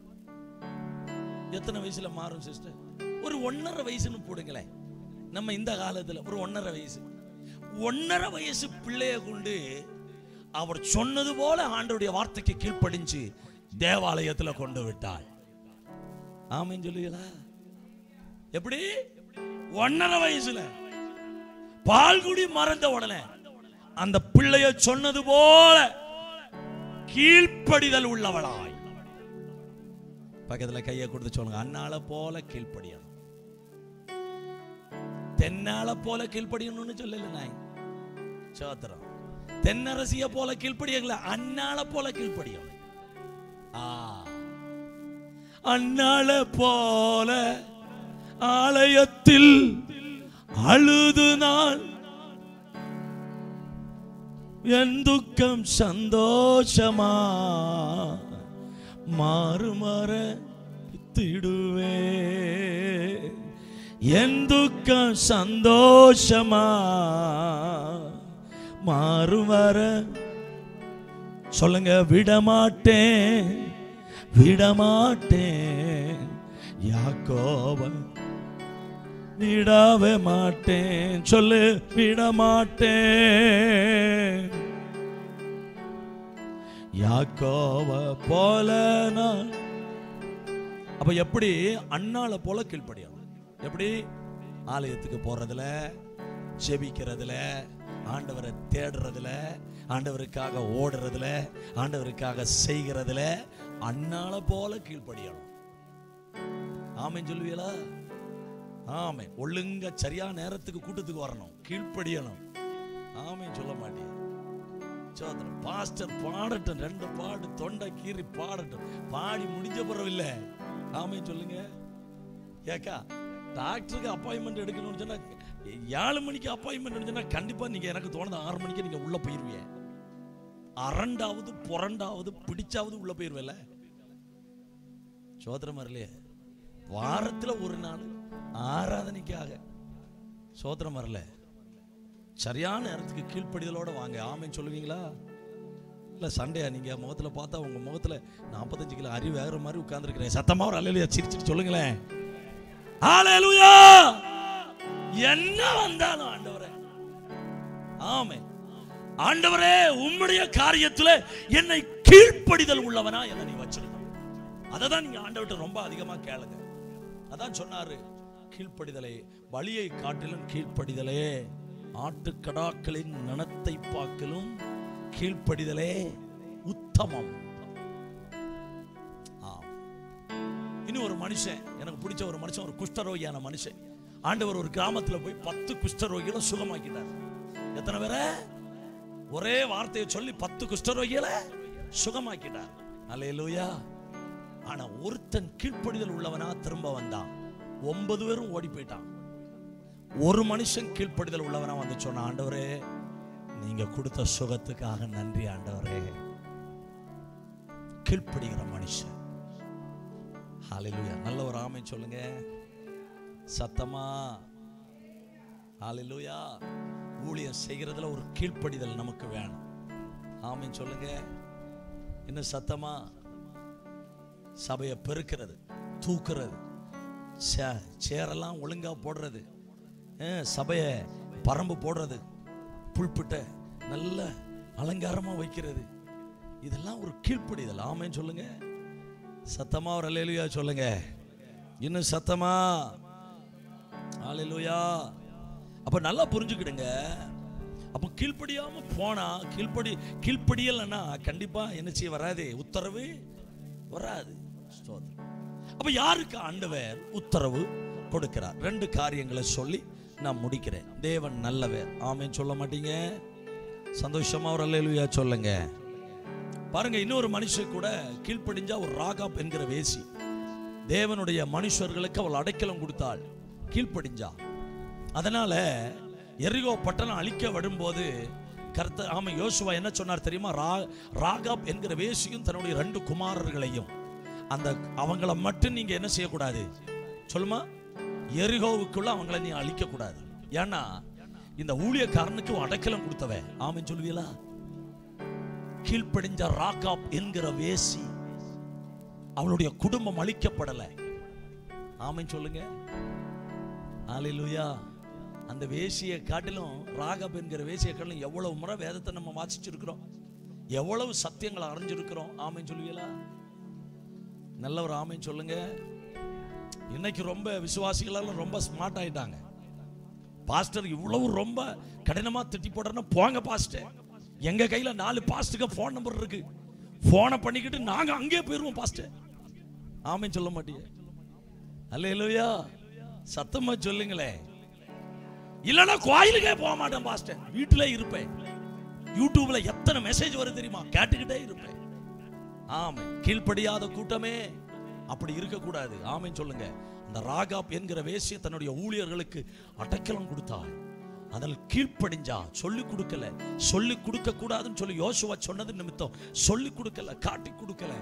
எத்தனை வயசுல மாறும் சிஸ்டர் ஒரு ஒன்னரை வயசுன்னு போடுங்களேன் நம்ம இந்த காலத்துல ஒரு ஒன்னரை வயசு ஒன்னரை வயசு பிள்ளைய கொண்டு அவர் சொன்னது போல ஆண்டவருடைய வார்த்தைக்கு கீழ்ப்படிஞ்சு தேவாலயத்துல கொண்டு விட்டாள் ஆமென் சொல்லுவீங்களா எப்படி ஒன்னரை வயசுல பால்குடி மறந்த உடனே அந்த பிள்ளைய சொன்னது போல கீழ்ப்படிதல் உள்ளவளாய் பக்கத்துல கையை கொடுத்து சொல்லுங்க அண்ணால போல கீழ்ப்படியணும் தென்னால போல கீழ்ப்படியணும்னு சொல்லல நாய் சோத்திரம் தென்னரசிய போல கீழ்ப்படியல அண்ணால போல கீழ்ப்படியணும் ஆ அண்ணால போல ஆலயத்தில் அழுது நான் என் துக்கம் சந்தோஷமா மாறுமாற திடுவே என் துக்கம் சந்தோஷமா மாறுவர சொல்லுங்க விடமாட்டேன் விடமாட்டேன் யாக்கோப விடவே மாட்டேன் சொல்லு விடமாட்டேன் யாக்கோவ போல நான் அப்ப எப்படி அண்ணால போல கீழ்ப்படியணும் எப்படி ஆலயத்துக்கு போறதுல ஜெபிக்கிறதுல ஆண்டவரை தேடுறதுல ஆண்டவருக்காக ஓடுறதுல ஆண்டவருக்காக செய்கிறதுல அண்ணால போல கீழ்ப்படியணும் ஆமென் சொல்லுவீங்களா ஆமே ஒழுங்க சரியான நேரத்துக்கு கூட்டத்துக்கு வரணும் கீழ்ப்படியணும் ஆமென் சொல்ல மாட்டேன் சோதரம் பாஸ்டர் பாடட்டும் ரெண்டு பாடு தொண்டை கீறி பாடட்டும் பாடி முடிஞ்ச பிறகு இல்ல ஆமே சொல்லுங்க ஏக்கா டாக்டருக்கு அப்பாயின்மெண்ட் எடுக்கணும்னு சொன்னா ஏழு மணிக்கு அப்பாயின்மெண்ட் சொன்னா கண்டிப்பா நீங்க எனக்கு தோணுது ஆறு மணிக்கு நீங்க உள்ள போயிருவீங்க அரண்டாவது புரண்டாவது பிடிச்சாவது உள்ள போயிருவேல சோதரம் வரலையே வாரத்துல ஒரு நாள் ஆராதனைக்காக சோதரம் வரல சரியான நேரத்துக்கு கீழ்ப்படிதலோட வாங்க ஆமைன்னு சொல்லுவீங்களா இல்ல சண்டையா நீங்க முகத்துல பார்த்தா உங்க முகத்துல நாற்பத்தஞ்சு கிலோ அறிவு வேற மாதிரி உட்கார்ந்துருக்கிறேன் சத்தமா ஒரு அலையில சிரிச்சிட்டு சொல்லுங்களேன் ஹalleluya என்ன வந்தாலும் ஆண்டவரே ஆமே ஆண்டவரே உம்முடைய காரியத்துல என்னை கீழ்ப்படிதல் உள்ளவனா என்ன நீ வச்சிருக்க அதை தான் நீங்க ஆண்டவர்கிட்ட ரொம்ப அதிகமா கேளுங்க அதான் சொன்னாரு கீழ்ப்படிதலே வழியை காட்டிலும் கீழ்ப்படிதலே ஆட்டுக்கடாக்களின் நனத்தை பார்க்கலும் கீழ்ப்படிதலே உத்தமம் ஆம். இன்னும் ஒரு மனுஷன் எனக்கு பிடிச்ச ஒரு மனுஷன் ஒரு குஷ்டரோகியான மனுஷன் ஆண்டவர் ஒரு கிராமத்துல போய் பத்து குஷ்டரோகிகளை சுகமாக்கிட்டார் எத்தனை பேரை ஒரே வார்த்தையை சொல்லி பத்து குஷ்டரோகிகளை சுகமாக்கிட்டார் அல்லேலூயா ஆனா ஒருத்தன் கீழ்ப்படிதல் உள்ளவனா திரும்ப வந்தான் ஒன்பது பேரும் ஓடி போயிட்டான் ஒரு மனுஷன் கீழ்ப்படிதல் உள்ளவனா வந்து சொன்ன ஆண்டவரே நீங்க கொடுத்த சுகத்துக்காக நன்றி ஆண்டவரே கீழ்ப்படுகிற மனுஷன் ஹalleluya நல்ல ஒரு ஆமை சொல்லுங்க சத்தமா ஹalleluya ஊழியம் செய்கிறதுல ஒரு கீழ்ப்படிதல் நமக்கு வேணும் ஆமென் சொல்லுங்க இன்னும் சத்தமா சபையை பெருக்கிறது தூக்குறது சே- சேரெல்லாம் ஒழுங்கா போடுறது அஹ், சபையை பரம்பு போடுறது புல்பிட்ட நல்ல அலங்காரமா வைக்கிறது இதெல்லாம் ஒரு கீழ்ப்படிதல் ஆமென் சொல்லுங்க சத்தமா ஒரு அல்லேலூயா சொல்லுங்க இன்னும் சத்தமா அல்லேலூயா அப்ப நல்லா புரிஞ்சுக்கிடுங்க அப்ப கீழ்ப்படியாம போனா கீழ்ப்படி கீழ்ப்படியலைன்னா கண்டிப்பா என்ன செய்ய வராது உத்தரவு வராது ஸ்தோத்திரம். அப்ப யாருக்கு ஆண்டவர் உத்தரவு கொடுக்கிறார் ரெண்டு காரியங்களை சொல்லி நான் முடிக்கிறேன் தேவன் நல்லவர் ஆமென் சொல்ல மாட்டீங்க சந்தோஷமா ஒரு அல்லேலூயா சொல்லுங்க பாருங்க இன்னொரு மனுஷன் கூட கீழ்ப்படிஞ்சா ஒரு ராகாப் என்கிற வேசி தேவனுடைய மனுஷர்களுக்கு அவள் அடைக்கலம் கொடுத்தாள் கீழ்ப்படிஞ்சா அதனால எரிகோ பட்டணம் அழிக்க வரும்போது கர்த்த ஆமா யோசுவா என்ன சொன்னார் தெரியுமா ரா ராகாப் என்கிற வேசியும் தன்னுடைய ரெண்டு குமாரர்களையும் அந்த அவங்கள மட்டும் நீங்க என்ன செய்யக்கூடாது சொல்லுமா எரிகோவுக்குள்ள அவங்கள நீ அழிக்க கூடாது ஏன்னா இந்த ஊழியக்காரனுக்கு அடைக்கலம் கொடுத்தவன் ஆமென் சொல்லுவீங்களா கீழ்ப்படிஞ்ச ராகாப் என்கிற வேசி அவளுடைய குடும்பம் அழிக்கப்படல ஆமென் சொல்லுங்க ஹalleluya அந்த வேசியை காட்டிலும் ராகப் என்கிற வேசியை காட்டிலும் எவ்வளவு முறை வேதத்தை நம்ம வாசிச்சிருக்கிறோம் எவ்வளவு சத்தியங்களை அறிஞ்சிருக்கிறோம் ஆமென் சொல்லுவீங்களா நல்ல ஒரு ஆமென் சொல்லுங்க இன்னைக்கு ரொம்ப விசுவாசிகள் எல்லாம் ரொம்ப ஸ்மார்ட் ஆயிட்டாங்க பாஸ்டர் இவ்வளவு ரொம்ப கடினமா திட்டி போடுறேன்னா போங்க பாஸ்டர் எங்க கையில நாலு பாஸ்டருக்கு ஃபோன் நம்பர் இருக்கு போனை பண்ணிக்கிட்டு நாங்க அங்கேயே போயிருவோம் பாஸ்டர் ஆமென் சொல்ல மாட்டீங்க அல்லேலூயா சத்தமா சொல்லுங்களேன் இல்லனா கோயிலுக்கே போக மாட்டேன் பாஸ்டர் வீட்டுல இருப்பேன் யூடியூப்ல எத்தனை மெசேஜ் வருது தெரியுமா கேட்டுக்கிட்டே இருப்பேன் ஆமை கீழ்ப்படியாத கூட்டமே அப்படி இருக்கக்கூடாது ஆமென் சொல்லுங்க அந்த ராகாப் என்கிற வேசிய தன்னுடைய ஊழியர்களுக்கு அடைக்கலம் கொடுத்தாள் அதில் கீழ்ப்படிஞ்சா சொல்லி கொடுக்கல சொல்லி கொடுக்க கூடாதுன்னு சொல்லி யோசுவா சொன்னது நிமித்தம் சொல்லி கொடுக்கல காட்டி கொடுக்கல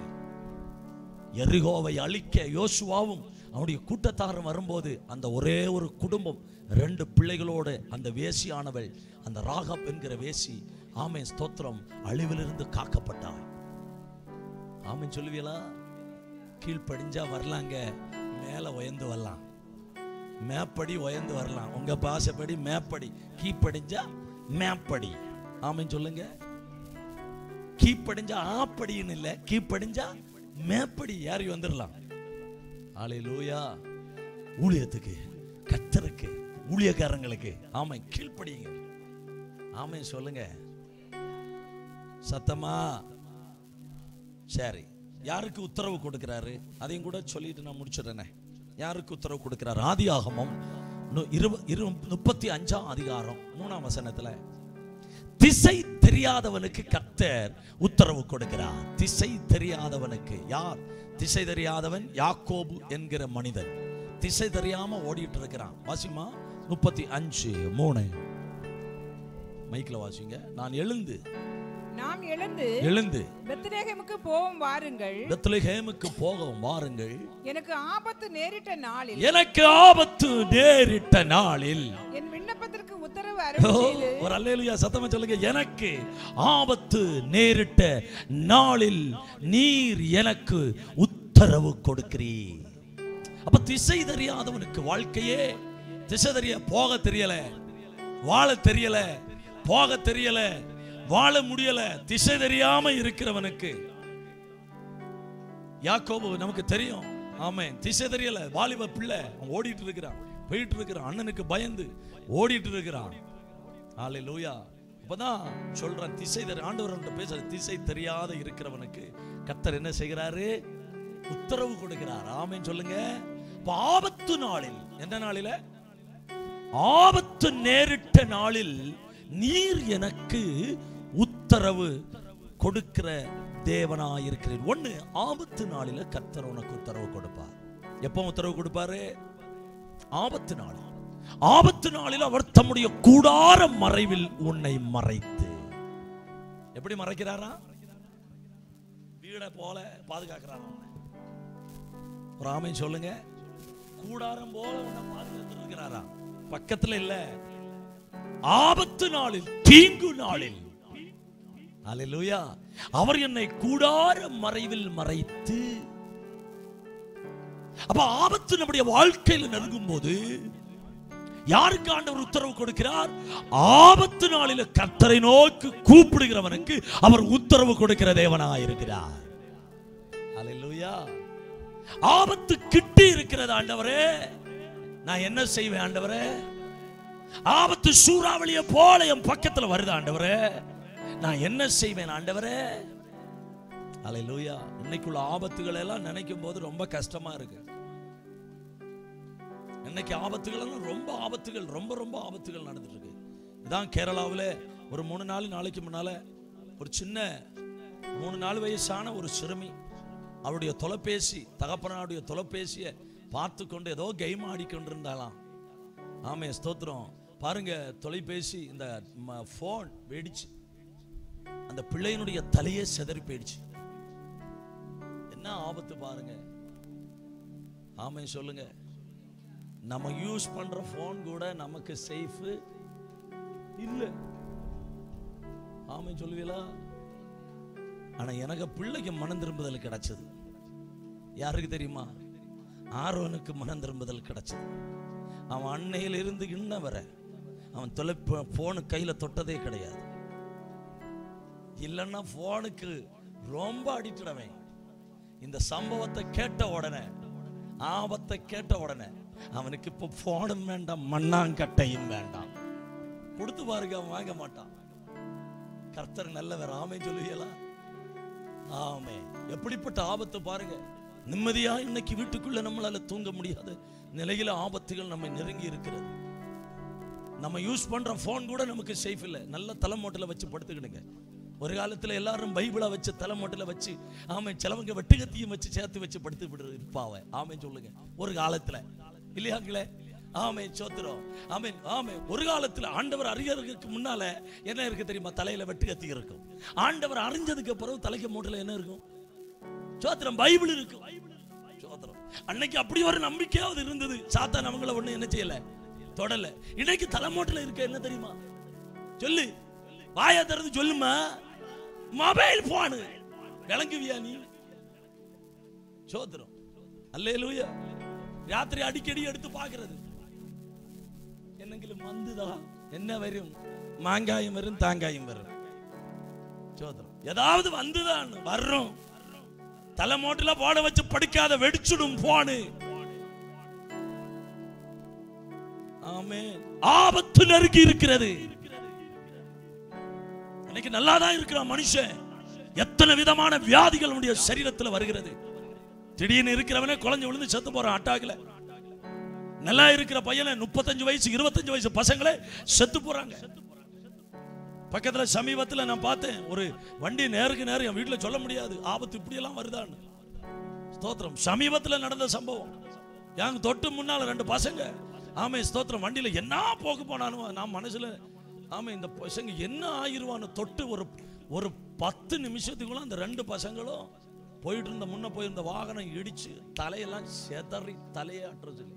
எரிகோவை அழிக்க யோசுவாவும் அவனுடைய கூட்டத்தாரும் வரும்போது அந்த ஒரே ஒரு குடும்பம் ரெண்டு பிள்ளைகளோடு அந்த வேசியானவள் அந்த ராகப் என்கிற வேசி ஆமே ஸ்தோத்திரம் அழிவிலிருந்து காக்கப்பட்டாள் ஆமென் சொல்லுவீங்களா கீழ்ப்படிஞ்சா வரலாங்க மேல உயர்ந்து வரலாம் மேப்படி உயர்ந்து வரலாம் உங்க பாசப்படி மேப்படி கீழ்ப்படிஞ்சா மேப்படி ஆமென் சொல்லுங்க கீழ்ப்படிஞ்சா ஆப்படின்னு இல்ல கீழ்ப்படிஞ்சா மேப்படி ஏறி வந்துடலாம் ஆலை லூயா ஊழியத்துக்கு கத்தருக்கு ஊழியக்காரங்களுக்கு ஆமை கீழ்ப்படியுங்க ஆமை சொல்லுங்க சத்தமா சரி யாருக்கு உத்தரவு கொடுக்கிறாரு அதையும் கூட சொல்லிட்டு நான் முடிச்சிடுறேனே யாருக்கு உத்தரவு கொடுக்கிறார் ஆதியாகமம் நு- இருப- இரு முப்பத்தி அஞ்சாம் அதிகாரம் மூணாம் வசனத்துல திசை தெரியாதவனுக்கு கர்த்தர் உத்தரவு கொடுக்கிறார் திசை தெரியாதவனுக்கு யார் திசை தெரியாதவன் யாக்கோபு என்கிற மனிதன் திசை தெரியாம ஓடிட்டு இருக்கிறான் வாசிமா முப்பத்தி அஞ்சு மூணு மைக்ல வாசிங்க நான் எழுந்து நாம் எழுந்து எழுந்து பெத்லகேமுக்கு போவோம் வாருங்கள் பெத்லகேமுக்கு போகவும் வாருங்கள் எனக்கு ஆபத்து நேரிட்ட நாளில் எனக்கு ஆபத்து நேரிட்ட நாளில் என் விண்ணப்பத்திற்கு உத்தரவு ஓ, அருள் செய்து ஒரு அல்லேலுயா சத்தமா சொல்லுங்க எனக்கு ஆபத்து நேரிட்ட நாளில் நீர் எனக்கு உத்தரவு கொடுக்கிறீர் அப்ப திசை தெரியாதவனுக்கு வாழ்க்கையே திசை தெரிய போக தெரியல வாழ தெரியல போக தெரியல வாழ முடியல திசை தெரியாம இருக்கிறவனுக்கு யாக்கோபு நமக்கு தெரியும் ஆமே திசை தெரியல வாலிப பிள்ளை அவன் ஓடிட்டு இருக்கிறான் போயிட்டு இருக்கிறான் அண்ணனுக்கு பயந்து ஓடிட்டு இருக்கிறான் ஆலே லூயா அப்பதான் சொல்றேன் திசை தெரி ஆண்டவர் பேசுற திசை தெரியாத இருக்கிறவனுக்கு கர்த்தர் என்ன செய்கிறாரு உத்தரவு கொடுக்கிறார் ஆமென் சொல்லுங்க அப்ப ஆபத்து நாளில் எந்த நாளில ஆபத்து நேரிட்ட நாளில் நீர் எனக்கு உத்தரவு கொடுக்கிற தேவனாய் இருக்கிறேன் ஒண்ணு ஆபத்து நாளில கர்த்தர் உனக்கு உத்தரவு கொடுப்பார் எப்போ உத்தரவு கொடுப்பாரு ஆபத்து நாள் ஆபத்து நாளில் அவர் தம்முடைய கூடார மறைவில் உன்னை மறைத்து எப்படி மறைக்கிறாரா வீடை போல பாதுகாக்கிறாரா உன்னை. ஒரு ஆமை சொல்லுங்க கூடாரம் போல உன்னை பாதுகாத்து இருக்கிறாரா பக்கத்துல இல்ல ஆபத்து நாளில் தீங்கு நாளில் அல்லேலூயா அவர் என்னை கூடார மறைவில் மறைத்து அப்ப ஆபத்து நம்முடைய வாழ்க்கையில் நெருங்கும் போது யாருக்கு ஆண்டவர் உத்தரவு கொடுக்கிறார் ஆபத்து நாளில கர்த்தரை நோக்கி கூப்பிடுகிறவனுக்கு அவர் உத்தரவு கொடுக்கிற தேவனாயிருக்கிறார் அல்லேலூயா ஆபத்து கிட்டி இருக்கிறது ஆண்டவரே நான் என்ன செய்வேன் ஆண்டவரே ஆபத்து சூறாவளிய போல என் பக்கத்துல வருது ஆண்டவரே நான் என்ன செய்வேன் ஆண்டவரே அல்லேலூயா இன்னைக்குள்ள ஆபத்துகள் எல்லாம் நினைக்கும் போது ரொம்ப கஷ்டமா இருக்கு இன்னைக்கு ஆபத்துகள் எல்லாம் ரொம்ப ஆபத்துகள் ரொம்ப ரொம்ப ஆபத்துகள் நடந்துட்டு இருக்கு இதான் கேரளாவில் ஒரு மூணு நாள் நாளைக்கு முன்னால ஒரு சின்ன மூணு நாள் வயசான ஒரு சிறுமி அவருடைய தொலைபேசி தகப்பனாருடைய தொலைபேசியை பார்த்து கொண்டு ஏதோ கேம் ஆடிக்கொண்டிருந்தாலாம் ஆமே ஸ்தோத்திரம் பாருங்க தொலைபேசி இந்த ஃபோன் வெடிச்சு அந்த பிள்ளையினுடைய தலையே சிதறி போயிடுச்சு என்ன ஆபத்து பாருங்க ஆமே சொல்லுங்க நம்ம யூஸ் பண்ற ஃபோன் கூட நமக்கு சேஃப் இல்ல ஆமே சொல்லுவீங்களா ஆனா எனக்கு பிள்ளைக்கு மனம் திரும்புதல் கிடைச்சது யாருக்கு தெரியுமா ஆரோனுக்கு மனம் திரும்புதல் கிடைச்சது அவன் அன்னையில இருந்து இன்ன வரை அவன் தொலை போனு கையில தொட்டதே கிடையாது இல்லைன்னா போனுக்கு ரொம்ப அடிட்டுடவன் இந்த சம்பவத்தை கேட்ட உடனே ஆபத்தை கேட்ட உடனே அவனுக்கு இப்போ போனும் வேண்டாம் மண்ணாங்கட்டையும் வேண்டாம் கொடுத்து பாருங்க அவன் வாங்க மாட்டான் கர்த்தர் நல்லவர் ஆமே சொல்லுவீங்களா ஆமே எப்படிப்பட்ட ஆபத்து பாருங்க நிம்மதியா இன்னைக்கு வீட்டுக்குள்ள நம்மளால தூங்க முடியாத நிலையில ஆபத்துகள் நம்மை நெருங்கி இருக்கிறது நம்ம யூஸ் பண்ற போன் கூட நமக்கு சேஃப் இல்லை நல்ல தலைமோட்டில் வச்சு படுத்துக்கிடுங்க ஒரு காலத்துல எல்லாரும் பைபிளை வச்சு தலைமோட்டில் வச்சு ஆமை சிலவங்க வெட்டுகத்தையும் வச்சு சேர்த்து வச்சு படுத்து விடு இருப்பாவ ஆமே சொல்லுங்க ஒரு காலத்துல இல்லையாங்களே ஆமே சோத்திரம் ஆமே ஆமே ஒரு காலத்துல ஆண்டவர் அறியறதுக்கு முன்னால என்ன இருக்கு தெரியுமா தலையில வெட்டுகத்தி இருக்கும் ஆண்டவர் அறிஞ்சதுக்கு பிறகு தலைக்கு மூட்டில் என்ன இருக்கும் சோத்திரம் பைபிள் இருக்கு சோத்திரம் அன்னைக்கு அப்படி ஒரு நம்பிக்கையாவது இருந்தது சாத்தான் அவங்கள ஒண்ணு என்ன செய்யல தொடல இன்னைக்கு தலைமோட்டில் இருக்க என்ன தெரியுமா சொல்லு வாயை திறந்து சொல்லுமா மொபைல் போனு விளங்குவியா நீ சோத்திரம் அல்லேலூயா ராத்திரி அடிக்கடி எடுத்து பார்க்கிறது என்னங்களும் வந்துதா என்ன வரும் மாங்காயும் வரும் தாங்காயும் வரும் சோதரம் ஏதாவது வந்துதான் வர்றோம் தலைமோட்டில போட வச்சு படுக்காத வெடிச்சுடும் போனு ஆமே ஆபத்து நெருங்கி இருக்கிறது இன்னைக்கு நல்லா தான் இருக்கிறான் மனுஷன் எத்தனை விதமான வியாதிகள் நம்முடைய சரீரத்தில் வருகிறது திடீர்னு இருக்கிறவனே குழஞ்சு விழுந்து செத்து போறான் அட்டாக்குல நல்லா இருக்கிற பையனை முப்பத்தஞ்சு வயசு இருபத்தஞ்சு வயசு பசங்களே செத்து போறாங்க பக்கத்துல சமீபத்துல நான் பார்த்தேன் ஒரு வண்டி நேருக்கு நேரம் என் வீட்டுல சொல்ல முடியாது ஆபத்து இப்படி எல்லாம் வருதான்னு ஸ்தோத்திரம் சமீபத்துல நடந்த சம்பவம் எங்க தொட்டு முன்னால ரெண்டு பசங்க ஆமே ஸ்தோத்திரம் வண்டியில என்ன போக போனாலும் நான் மனசுல ஆமா இந்த பசங்க என்ன ஆயிருவான்னு தொட்டு ஒரு ஒரு பத்து நிமிஷத்துக்குள்ள அந்த ரெண்டு பசங்களும் போயிட்டு இருந்த முன்ன போயிருந்த வாகனம் இடிச்சு தலையெல்லாம் செதறி தலையை அற்ற சொல்லி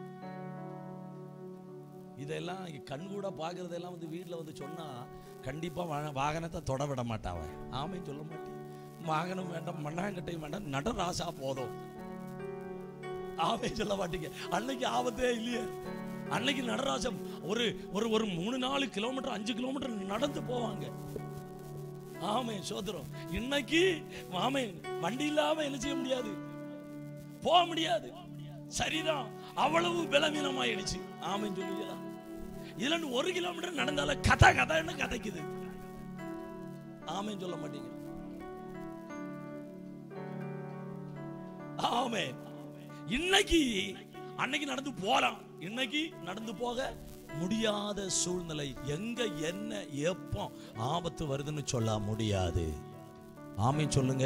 இதெல்லாம் கண் கூட பார்க்கறதெல்லாம் வந்து வீட்டில் வந்து சொன்னா கண்டிப்பா வா- வாகனத்தை தொட விட மாட்டாவ ஆமைன்னு சொல்ல மாட்டேன் வாகனம் வேண்டாம் மண்ணாங்கட்டையும் வேண்டாம் நடராசா போதும் ஆமே சொல்ல மாட்டீங்க அன்னைக்கு ஆபத்தே இல்லையே அன்னைக்கு நடராசம் ஒரு ஒரு ஒரு மூணு நாலு கிலோமீட்டர் அஞ்சு கிலோமீட்டர் நடந்து போவாங்க ஆமே சோதரம் இன்னைக்கு ஆமே வண்டி இல்லாம என்ன செய்ய முடியாது போக முடியாது சரிதான் அவ்வளவு பலவீனமாயிடுச்சு ஆமைன்னு சொல்லுவீங்களா இதுல இருந்து ஒரு கிலோமீட்டர் நடந்தால கதை கதைன்னு கதைக்குது ஆமைன்னு சொல்ல மாட்டீங்க ஆமே இன்னைக்கு அன்னைக்கு நடந்து போலாம் இன்னைக்கு நடந்து போக முடியாத சூழ்நிலை எங்க என்ன எப்போ ஆபத்து வருதுன்னு சொல்ல முடியாது ஆமை சொல்லுங்க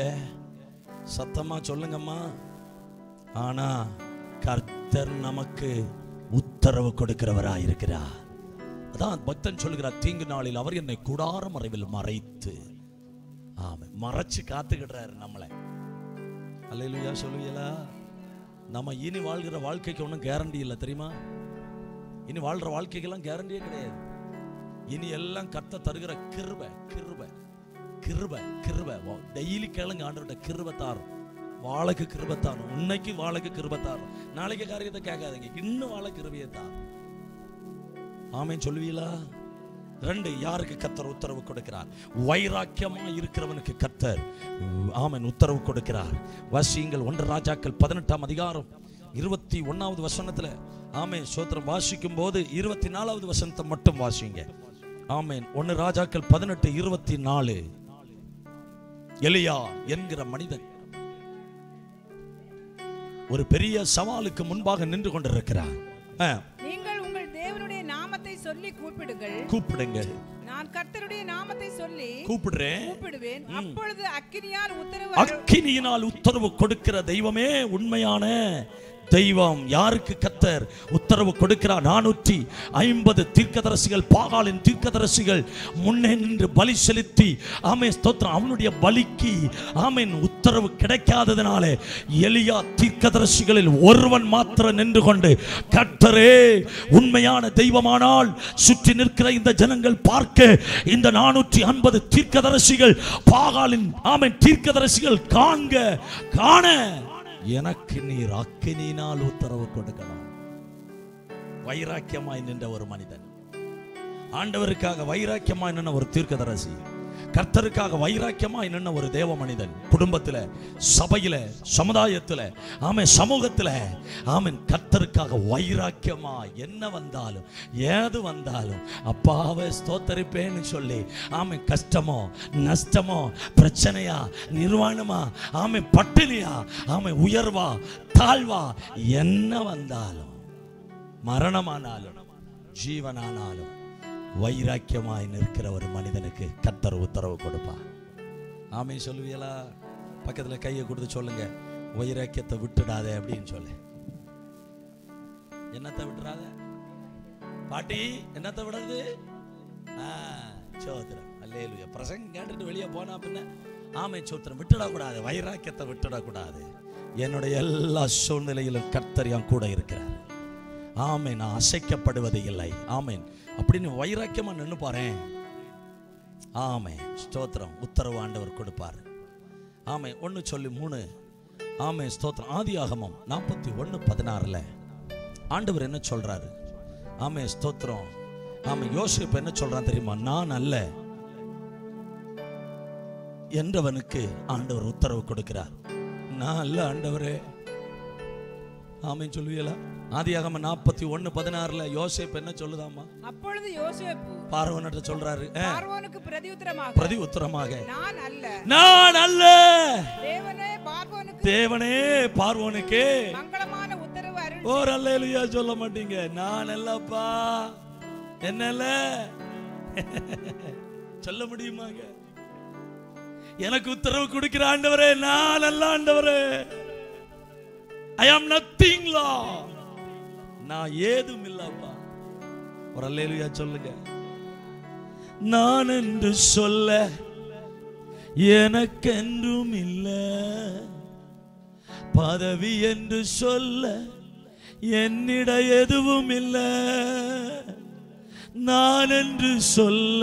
சத்தமா சொல்லுங்கம்மா ஆனா கர்த்தர் நமக்கு உத்தரவு கொடுக்கிறவராய் இருக்கிறார் அதான் பக்தன் சொல்லுகிறார் தீங்கு நாளில் அவர் என்னை கூடார மறைவில் மறைத்து ஆமா மறைச்சு காத்துக்கிடுறாரு நம்மளை அல்லையா சொல்லுவீங்களா நம்ம இனி வாழ்கிற வாழ்க்கைக்கு ஒன்றும் கேரண்டி இல்லை தெரியுமா இனி வாழ்ற வாழ்க்கைக்கெல்லாம் கேரண்டியே கிடையாது இனி எல்லாம் கத்த தருகிற கிருபை கிருபை கிருபை கிருபை டெய்லி கேளுங்க ஆண்டவர்கிட்ட கிருபை தாரும் வாழைக்கு கிருபை தாரும் இன்னைக்கு வாழைக்கு கிருபை தாரும் நாளைக்கு காரியத்தை கேட்காதீங்க இன்னும் வாழை கிருபையை தாரும் ஆமென் சொல்லுவீங்களா ரெண்டு யாருக்கு கத்தர் உத்தரவு கொடுக்கிறார் வைராக்கியமா இருக்கிறவனுக்கு கத்தர் ஆமென் உத்தரவு கொடுக்கிறார் வாசியுங்கள் ஒன்று ராஜாக்கள் பதினெட்டாம் அதிகாரம் இருபத்தி ஒன்னாவது வசனத்துல ஆமென் சோத்திரம் வாசிக்கும் போது இருபத்தி நாலாவது வசனத்தை மட்டும் வாசிங்க ஆமென் ஒன்று ராஜாக்கள் பதினெட்டு இருபத்தி நாலு எலியா என்கிற மனிதன் ஒரு பெரிய சவாலுக்கு முன்பாக நின்று கொண்டிருக்கிறார் ஆ, நீங்கள் உங்கள் தேவனுடைய நாமத்தை சொல்லி கூப்பிடுங்கள் கூப்பிடுங்க நான் கர்த்தருடைய நாமத்தை சொல்லி கூப்பிடுறேன் கூப்பிடுவேன் அப்பொழுது அக்கினியால் உத்தரவு அரு- அக்கினியினால் உத்தரவு கொடுக்கிற தெய்வமே உண்மையான தெய்வம் யாருக்கு கத்தர் உத்தரவு கொடுக்கிறார் நானூற்றி ஐம்பது தீர்க்கதரிசிகள் பாகாலின் தீர்க்கதரிசிகள் முன்னே நின்று பலி செலுத்தி ஆமே ஸ்தோத்திரம் அவனுடைய பலிக்கு ஆமேன் உத்தரவு கிடைக்காததினாலே எலியா தீர்க்கதரிசிகளில் ஒருவன் மாத்திரம் நின்று கொண்டு கர்த்தரே உண்மையான தெய்வமானால் சுற்றி நிற்கிற இந்த ஜனங்கள் பார்க்க இந்த நானூற்றி ஐம்பது தீர்க்கதரிசிகள் பாகாலின் ஆமென் தீர்க்கதரிசிகள் காண்க காண எனக்கு நீர் அக்கினியினால் உத்தரவு கொடுக்கணும் வைராக்கியமாய் நின்ற ஒரு மனிதன் ஆண்டவருக்காக வைராக்கியமாய் நின்ற ஒரு தீர்க்கதரிசி கர்த்தருக்காக வைராக்கியமாய் நின்ற ஒரு தேவ மனிதன் குடும்பத்துல சபையில சமுதாயத்துல ஆமென் சமூகத்துல ஆமென் கர்த்தருக்காக வைராக்கியமா என்ன வந்தாலும் ஏது வந்தாலும் அப்பாவை ஸ்தோத்தரிப்பேன்னு சொல்லி ஆமென் கஷ்டமோ நஷ்டமோ பிரச்சனையா நிர்வாணமா ஆமென் பட்டினியா ஆமென் உயர்வா தாழ்வா என்ன வந்தாலும் மரணமானாலும் ஜீவனானாலும் வைராக்கியமாய் நிற்கிற ஒரு மனிதனுக்கு கத்தர் உத்தரவு கொடுப்பார் ஆமே சொல்லுவீங்களா பக்கத்துல கையை கொடுத்து சொல்லுங்க வைராக்கியத்தை விட்டுடாதே அப்படின்னு சொல்லு என்னத்தை விட்டுறாத பாட்டி என்னத்தை விடுறது ஆ, சோத்திரம் அல்லேலுயா பிரசங்க கேட்டுட்டு வெளியே போனா பின்ன ஆமை சோத்திரம் விட்டுடக்கூடாது வைராக்கியத்தை விட்டுடக்கூடாது என்னுடைய எல்லா சூழ்நிலையிலும் கர்த்தர் என் கூட இருக்கிறார் ஆமென் நான் அசைக்கப்படுவது இல்லை ஆமென் அப்படின்னு வைராக்கியமா நின்னு பாரேன் ஆமென் ஸ்தோத்திரம் உத்தரவு ஆண்டவர் கொடுப்பார் ஆமை ஒன்று சொல்லி மூணு ஆமை ஸ்தோத்திரம் ஆதியாகமம் நாற்பத்தி ஒன்று பதினாறுல ஆண்டவர் என்ன சொல்றாரு ஆமை ஸ்தோத்திரம் ஆமை யோசிப்பு என்ன சொல்றான் தெரியுமா நான் அல்ல என்றவனுக்கு ஆண்டவர் உத்தரவு கொடுக்கிறார் நான் அல்ல ஆண்டவரே ஆமென் சொல்லுவீங்களா ஆதியாகம நாற்பத்தி ஒன்று பதினாறுல யோசேப்பு என்ன சொல்லுதாமா அப்பொழுது யோசேப்பு பார்வன்கிட்ட சொல்றாரு "ஆ, பார்வோனுக்கு பிரதியுத்தரமாக பிரதி உத்தரமாக நான் அல்ல நான் அல்ல தேவனே பார்வோனுக்கு தேவனே பார்வோனுக்கு மங்களமான உத்தரவு அருள் ஓர் அல்லேலுயா சொல்ல மாட்டீங்க நான் அல்லப்பா என்னல்ல சொல்ல முடியுமாங்க எனக்கு உத்தரவு கொடுக்கிற ஆண்டவரே நான் அல்ல ஆண்டவரே ஐ ஆம் நத்திங் லா நான் ஏதும் இல்லப்பா ஒரு அல்லேலுயா சொல்லுங்க நான் என்று சொல்ல எனக்கென்றும் இல்லை பதவி என்று சொல்ல என்னிட எதுவும் இல்லை நான் என்று சொல்ல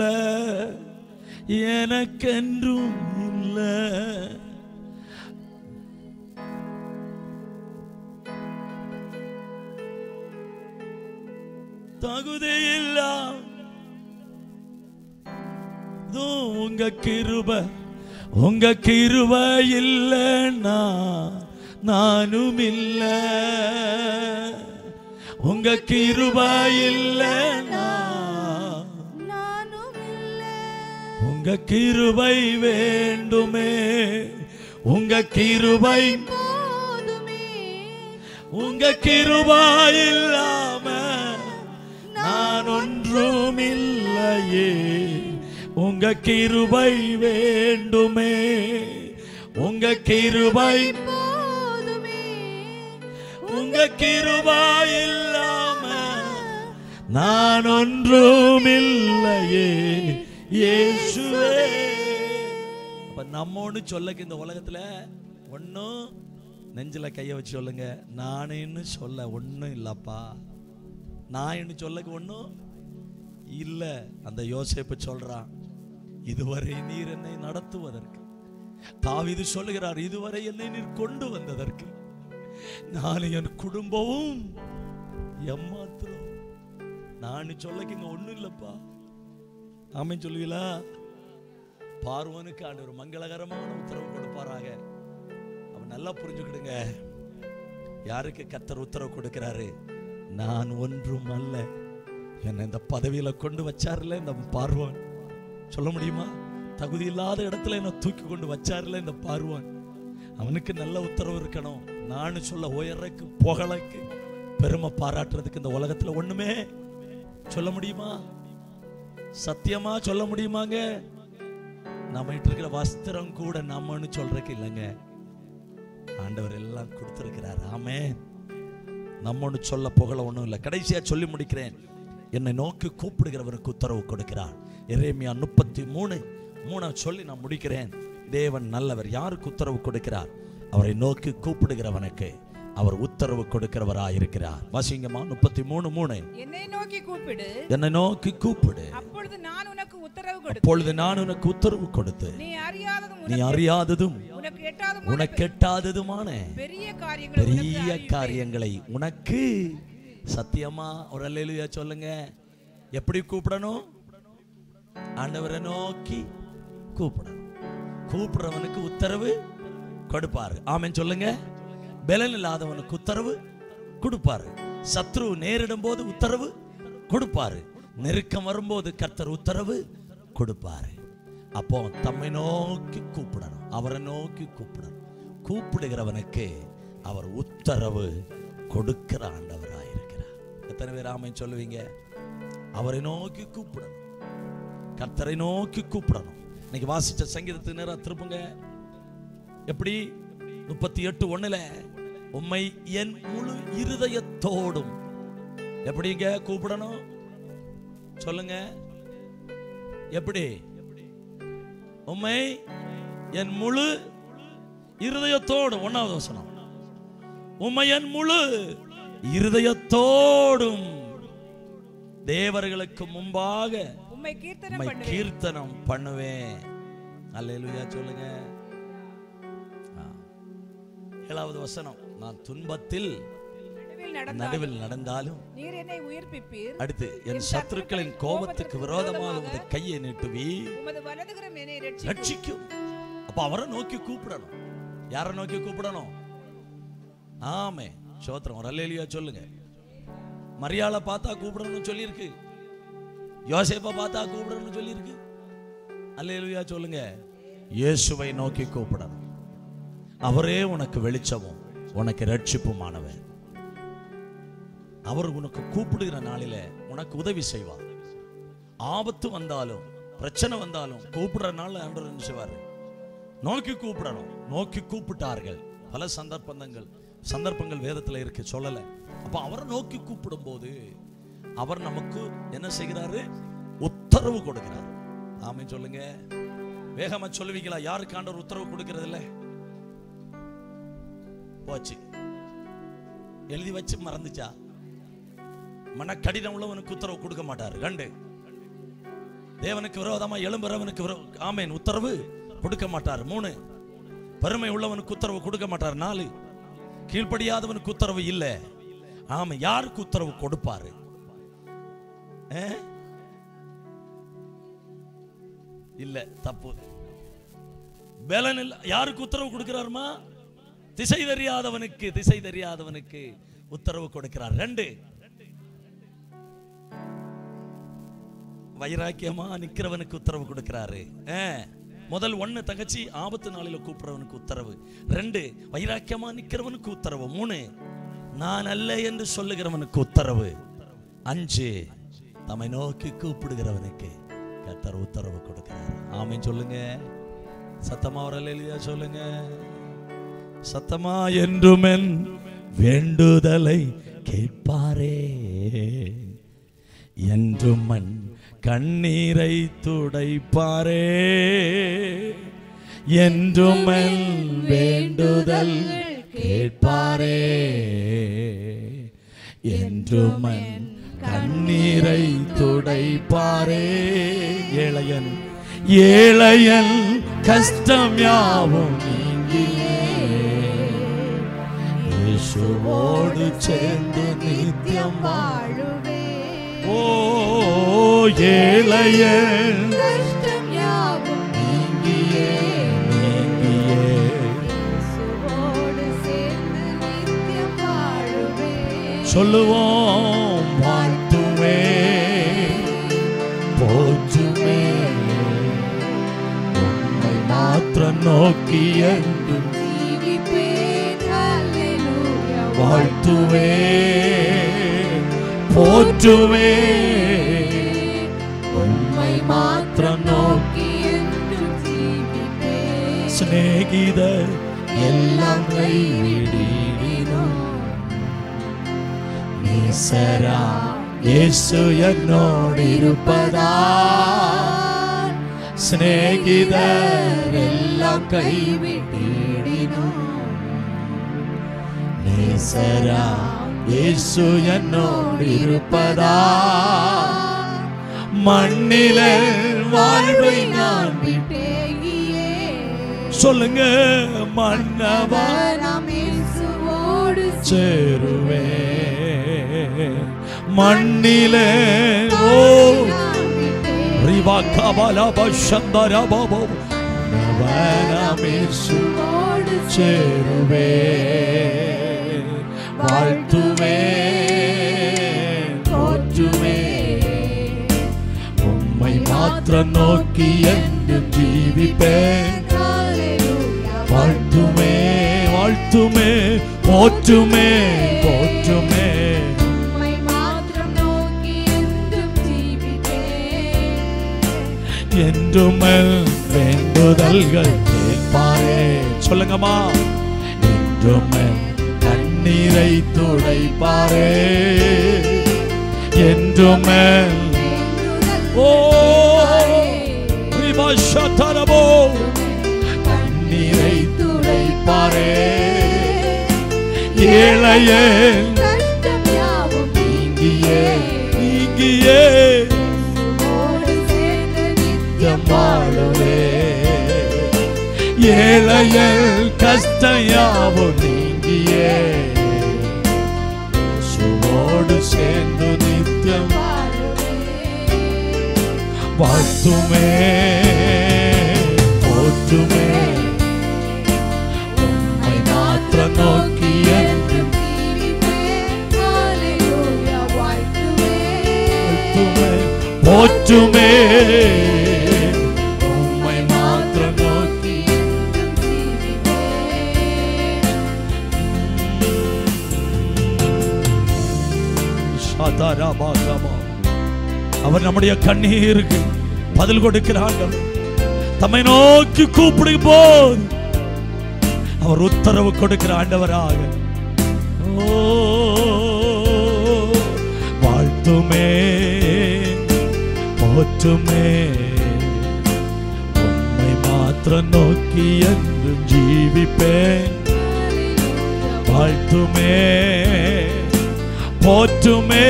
எனக்கென்றும் இல்லை தகுதியில்லா இதோ உங்க கிருப உங்க கிருப இல்லைன்னா நானும் இல்ல உங்க கிருப இல்லைன்னா நானும் இல்லை உங்க கிருபை வேண்டுமே உங்க கிருபை போதுமே உங்க கிருபா இல்லாம நான் ஒன்றும் இல்லையே உங்க கிருபை வேண்டுமே உங்க கிருபை போதுமே உங்க கிருபா இல்லாம நான் ஒன்றும் இல்லையே இயேசுவே அப்ப நம்ம ஒண்ணு சொல்லக்கு இந்த உலகத்துல ஒண்ணும் நெஞ்சில கைய வச்சு சொல்லுங்க நானேன்னு சொல்ல ஒண்ணும் இல்லப்பா நான் என்ன சொல்லக்கு ஒண்ணும் இல்ல அந்த யோசேப்பு சொல்றான் இதுவரை நீர் என்னை நடத்துவதற்கு தாவீது சொல்லுகிறார் இதுவரை என்னை நீர் கொண்டு வந்ததற்கு நான் என் குடும்பமும் எம்மாத்திரம் நான் சொல்லக்கு இங்க ஒண்ணும் இல்லப்பா ஆமென் சொல்லுவீங்களா பார்வனுக்கு ஆண்டு ஒரு மங்களகரமான உத்தரவு கொடுப்பாராக அவன் நல்லா புரிஞ்சுக்கிடுங்க யாருக்கு கத்தர் உத்தரவு கொடுக்கிறாரு நான் ஒன்றும் அல்ல என்னை இந்த பதவியில கொண்டு வச்சார்ல இந்த பார்வான் சொல்ல முடியுமா தகுதி இல்லாத இடத்துல என்ன தூக்கி கொண்டு வச்சார்ல இந்த பார்வான் அவனுக்கு நல்ல உத்தரவு இருக்கணும் நான் சொல்ல உயர்றக்கு புகழக்கு பெருமை பாராட்டுறதுக்கு இந்த உலகத்துல ஒண்ணுமே சொல்ல முடியுமா சத்தியமா சொல்ல முடியுமாங்க நம்ம இருக்கிற வஸ்திரம் கூட நம்மன்னு சொல்றதுக்கு இல்லைங்க ஆண்டவர் எல்லாம் கொடுத்திருக்கிறார் ஆமே நம்ம ஒன்று சொல்ல புகழ ஒன்றும் இல்லை கடைசியா சொல்லி முடிக்கிறேன் என்னை நோக்கி கூப்பிடுகிறவனுக்கு உத்தரவு கொடுக்கிறார் எரேமியா முப்பத்தி மூணு மூணை சொல்லி நான் முடிக்கிறேன் தேவன் நல்லவர் யாருக்கு உத்தரவு கொடுக்கிறார் அவரை நோக்கி கூப்பிடுகிறவனுக்கு அவர் உத்தரவு கொடுக்கிறவராயிருக்கிறார் வாசிங்கம்மா முப்பத்தி மூணு மூணு என்னை நோக்கி கூப்பிடு என்னை நோக்கி கூப்பிடு அப்பொழுது நான் உனக்கு உத்தரவு கொடுத்து அப்பொழுது நான் உனக்கு உத்தரவு கொடுத்து நீ அறியாததும் நீ உனக்கு- அறியாததும் உனக்கு எட்டாததும் உனக்கு எட்டாததுமான பெரிய காரியங்களை உனக்கு பெரிய அறிவிப்பேன். காரியங்களை உனக்கு சத்தியமா ஒரு அல்லேலூயா சொல்லுங்க எப்படி கூப்பிடணும் ஆண்டவரை நோக்கி கூப்பிடணும் கூப்பிடுறவனுக்கு உத்தரவு கொடுப்பாரு ஆமென் சொல்லுங்க பலன் இல்லாதவனுக்கு உத்தரவு கொடுப்பாரு சத்ரு நேரிடும் போது உத்தரவு கொடுப்பாரு நெருக்கம் வரும்போது கர்த்தர் உத்தரவு கொடுப்பாரு அப்போ தம்மை நோக்கி கூப்பிடணும் அவரை நோக்கி கூப்பிடணும் கூப்பிடுகிறவனுக்கு அவர் உத்தரவு கொடுக்கிற ஆண்டவராயிருக்கிறார் எத்தனை பேர் ஆமென் சொல்லுவீங்க அவரை நோக்கி கூப்பிடணும் கர்த்தரை நோக்கி கூப்பிடணும் இன்னைக்கு வாசிச்ச சங்கீதத்துக்கு நேரா திருப்புங்க எப்படி முப்பத்தி எட்டு ஒண்ணுல உம்மை என் முழு இருதயத்தோடும் எப்படிங்க கூப்பிடணும் சொல்லுங்க எப்படி உம்மை என் முழு இருதயத்தோடு ஒன்னாவது வசனம் உம்மை என் முழு இருதயத்தோடும் தேவர்களுக்கு முன்பாக உம்மை கீர்த்தனம் உம்மை பண்ணுவேன் கீர்த்தனம் பண்ணுவேன் அல்லேலூயா சொல்லுங்க ஆ. ஏழாவது வசனம் நான் துன்பத்தில் நடுவில் நடந்தால் நடுவில் நடந்தாலும் நீர் என்னை உயிர்ப்பிப்பீர் அடுத்து என் சத்துருக்களின் கோபத்துக்கு விரோதமாக உமது கையை நீட்டுவி உமது வலதுகரம் என்னை ரட்சிக்கும் ரட்சிக்கும் அப்ப அவரை நோக்கி கூப்பிடணும் யாரை நோக்கி கூப்பிடணும் ஆமே சோத்திரம் ஒரு அல்லேலியா சொல்லுங்க மரியாதை பார்த்தா கூப்பிடணும்னு சொல்லியிருக்கு யோசேப்பை பார்த்தா கூப்பிடணும்னு சொல்லியிருக்கு அல்லேலுயா சொல்லுங்க இயேசுவை நோக்கி கூப்பிடணும் அவரே உனக்கு வெளிச்சமும் உனக்கு ரட்சிப்புமானவர் அவர் உனக்கு கூப்பிடுகிற நாளில உனக்கு உதவி செய்வார் ஆபத்து வந்தாலும் பிரச்சனை வந்தாலும் கூப்பிடுற நாள் ஆண்டவர் என்ன செய்வார் நோக்கி கூப்பிடணும் நோக்கி கூப்பிட்டார்கள் பல சந்தர்ப்பங்கள் சந்தர்ப்பங்கள் வேதத்துல இருக்கு சொல்லல அப்ப அவரை நோக்கி கூப்பிடும் போது அவர் நமக்கு என்ன செய்கிறாரு உத்தரவு கொடுக்கிறார் ஆமென் சொல்லுங்க வேகமா சொல்லுவீங்களா யாருக்கு ஆண்டவர் உத்தரவு கொடுக்கிறது இல்ல போச்சு எழுதி வச்சு மறந்துச்சா மன கடினம் உள்ளவனுக்கு உத்தரவு கொடுக்க மாட்டார் கண்டு தேவனுக்கு விரோதமா எழும்புறவனுக்கு விரோ- ஆமென் உத்தரவு கொடுக்க மாட்டார் மூணு பெருமை உள்ளவனுக்கு உத்தரவு கொடுக்க மாட்டார் நாலு கீழ்ப்படியாதவனுக்கு உத்தரவு இல்ல ஆமா யாருக்கு உத்தரவு கொடுப்பாரு ஆ? இல்ல தப்பு பலன் இல்ல யாருக்கு உத்தரவு கொடுக்கிறாருமா திசை தெரியாதவனுக்கு திசை தெரியாதவனுக்கு உத்தரவு கொடுக்கிறார் ரெண்டு வைராக்கியமா நிக்கிறவனுக்கு உத்தரவு கொடுக்கிறாரு ஆ, முதல் ஒண்ணு தங்கச்சி ஆபத்து நாளில கூப்பிடுறவனுக்கு உத்தரவு ரெண்டு வைராக்கியமா நிக்கிறவனுக்கு உத்தரவு மூணு நான் அல்ல என்று சொல்லுகிறவனுக்கு உத்தரவு அஞ்சு தம்மை நோக்கி கூப்பிடுகிறவனுக்கு கர்த்தர் உத்தரவு கொடுக்கிறார் ஆமென் சொல்லுங்க சத்தமா வரல இல்லையா சொல்லுங்க சத்தமா என்றும் என் வேண்டுதலை கேட்பாரே என்றும் மண் கண்ணீரை துடைப்பாரே என்றும் என் வேண்டுதல் கேட்பாரே என்றும் என் கண்ணீரை துடைப்பாரே ஏழையன் ஏழையன் கஷ்டம் யாவும் நீங்கியே இயேசுவோடு சேர்ந்து நித்தியம் வாழுவே ஓ ஏழையன் கஷ்டம் யாவும் நீங்கியே நீங்கியே இயேசுவோடு சேர்ந்து நித்தியம் வாழுவே சொல்லுவோம் வாழ்த்துவே போற்றுவே உம்மை மாத்திரம் நோக்கி என்று ஜீவிப்பேன் ஹல்லேலூயா வாழ்த்துவே போற்றுவே உம்மை மாத்திரம் நோக்கி என்றும் ஜீவிப்பேன் சிநேகித எல்லாம் கைவிடினோ நேசரா இயேசு என்னோடு இருப்பதா சிநேகிதர் எல்லாம் கைவிடினும் நேசரா இயேசு என்னோடு இருப்பதா மண்ணிலே வாழ்வை நான் விட்டேகியே சொல்லுங்க மன்னவா நாம் இயேசுவோடு சேருவே மண்ணிலே ஓ நான் விட்டேன் ரிவா கபல பஷந்தர பாபோ நவனமேசு இயேசுவோடு சேருவே வாழ்த்துவே போற்றுவே உம்மை மாத்திரம் நோக்கி என்று ஜீவிப்பேன் ஹல்லேலூயா வாழ்த்துமே வாழ்த்துமே போற்றுமே போற்றுமே உம்மை மாத்திரம் நோக்கி என்றும் ஜீவிப்பேன் என்றும் என் வேண்டுதல்கள் கேட்பாரே சொல்லுங்கம்மா என்றும் என் கண்ணீரை துடைப்பாரே என்றும் என் ஓ ரிவஷதரபோ கண்ணீரை துடைப்பாரே ஏழையே கஷ்டம் யாவும் நீங்கியே நீங்கியே இயேசுவோடு சேர்ந்து நித்தியம் வாழுவே ஏழையல் கஷ்டம் நீங்கியே சுவோடு சேர்ந்து நித்தியம் வாழ்த்துமே போற்றுமே உம்மை மாத்திரம் நோக்கி என்று வாழ்த்துமே போற்றுமே உம்மை மாத்திரம் நோக்கி ஷதரபகபா. அவர் நம்முடைய கண்ணீருக்கு பதில் கொடுக்கிறார்கள் தம்மை நோக்கி கூப்பிடு போல் அவர் உத்தரவு கொடுக்கிற ஆண்டவராக ஓ, வாழ்த்துமே போற்றுமே உம்மை மாத்திரம் நோக்கி என்று ஜீவிப்பேன் வாழ்த்துமே போற்றுமே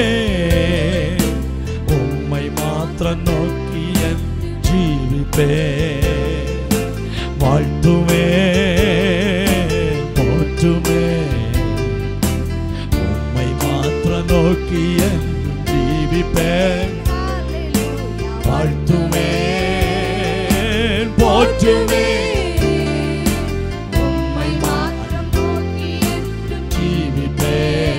உம்மை மாத்திரம் நோக்கி என் ஜீவிப்பே வாழ்த்துமே போற்றுமே உம்மை மாத்திரம் நோக்கி என் ஜீவிப்பேன் வாழ்த்துமே போற்றுமே உம்மை மாத்திரம் ஜீவிப்பே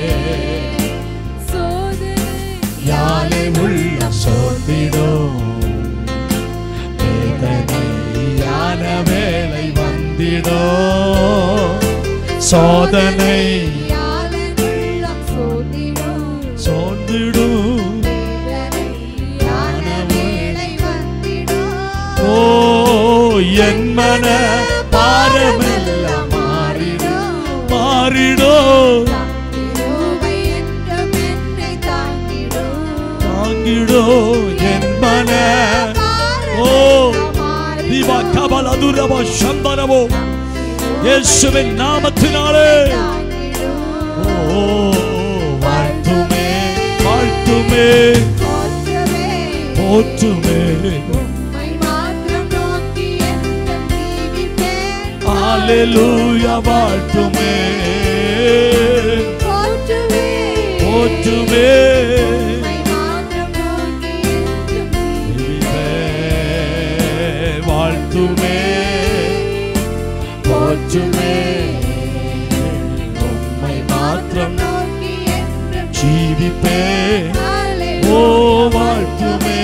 யானை உள்ள சோர்ந்திடும் வேதனையான வேலை வந்திடும் சோதனை சோர்ந்திடும் ஓ என் மன பாரமெல்லாம் மாறிடும் மாறிடும் தாங்கிடும் ஏதோ என் மன ஓ தீபா கபலதுரவோ சம்பரவோ இயேசுவின் நாமத்தினாலே ஓ வாழ்த்துமே வாழ்த்துமே போற்றுமே ஹalleluya வாழ்த்துமே போற்றுமே இனிமே வாழ்த்துமே போற்றுமே உம்மை மாத்திரம் ஜீவிப்பே ஓ வாழ்த்துமே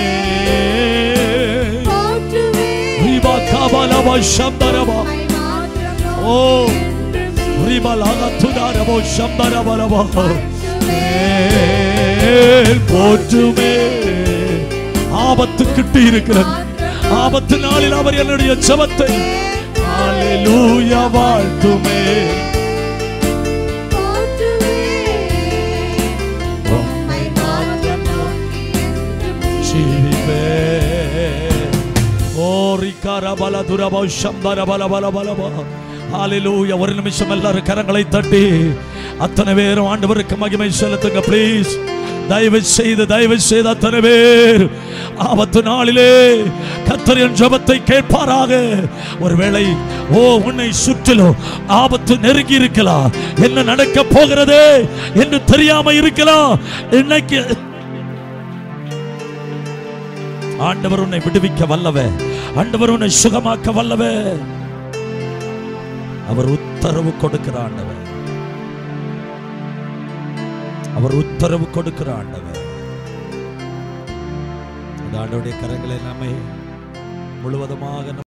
ரிபா கபலவ சம்பரவா ஓ ரிபா லகத்துடாரவோ சம்பரவரவா மேல் போற்றுமே ஆபத்து கிட்டி இருக்கிறது ஆபத்து நாளில் அவர் என்னுடைய ஜெபத்தை ஹalleluya வாழ்த்துமே உம்மை ஜீவிப்பே ஓ ரிகார பல துரபோ சம்பர பல பல பலபா ஹalleluya ஒரு நிமிஷம் எல்லாரும் கரங்களை தட்டி அத்தனை பேரும் ஆண்டவருக்கு மகிமை செலுத்துங்க ப்ளீஸ் தயவு செய்து தயவு செய்து அத்தனை பேர் ஆபத்து நாளிலே கத்தரின் ஜபத்தை கேட்பாராக ஒருவேளை ஓ உன்னை சுற்றிலும் ஆபத்து நெருங்கி இருக்கலாம் என்ன நடக்க போகிறது என்று தெரியாம இருக்கலாம் இன்னைக்கு ஆண்டவர் உன்னை விடுவிக்க வல்லவே ஆண்டவர் உன்னை சுகமாக்க வல்லவே அவர் உத்தரவு கொடுக்கிற ஆண்டவர் அவர் உத்தரவு கொடுக்கிற ஆண்டவர் அந்த ஆண்டவருடைய கரங்களை எல்லாமே முழுவதுமாக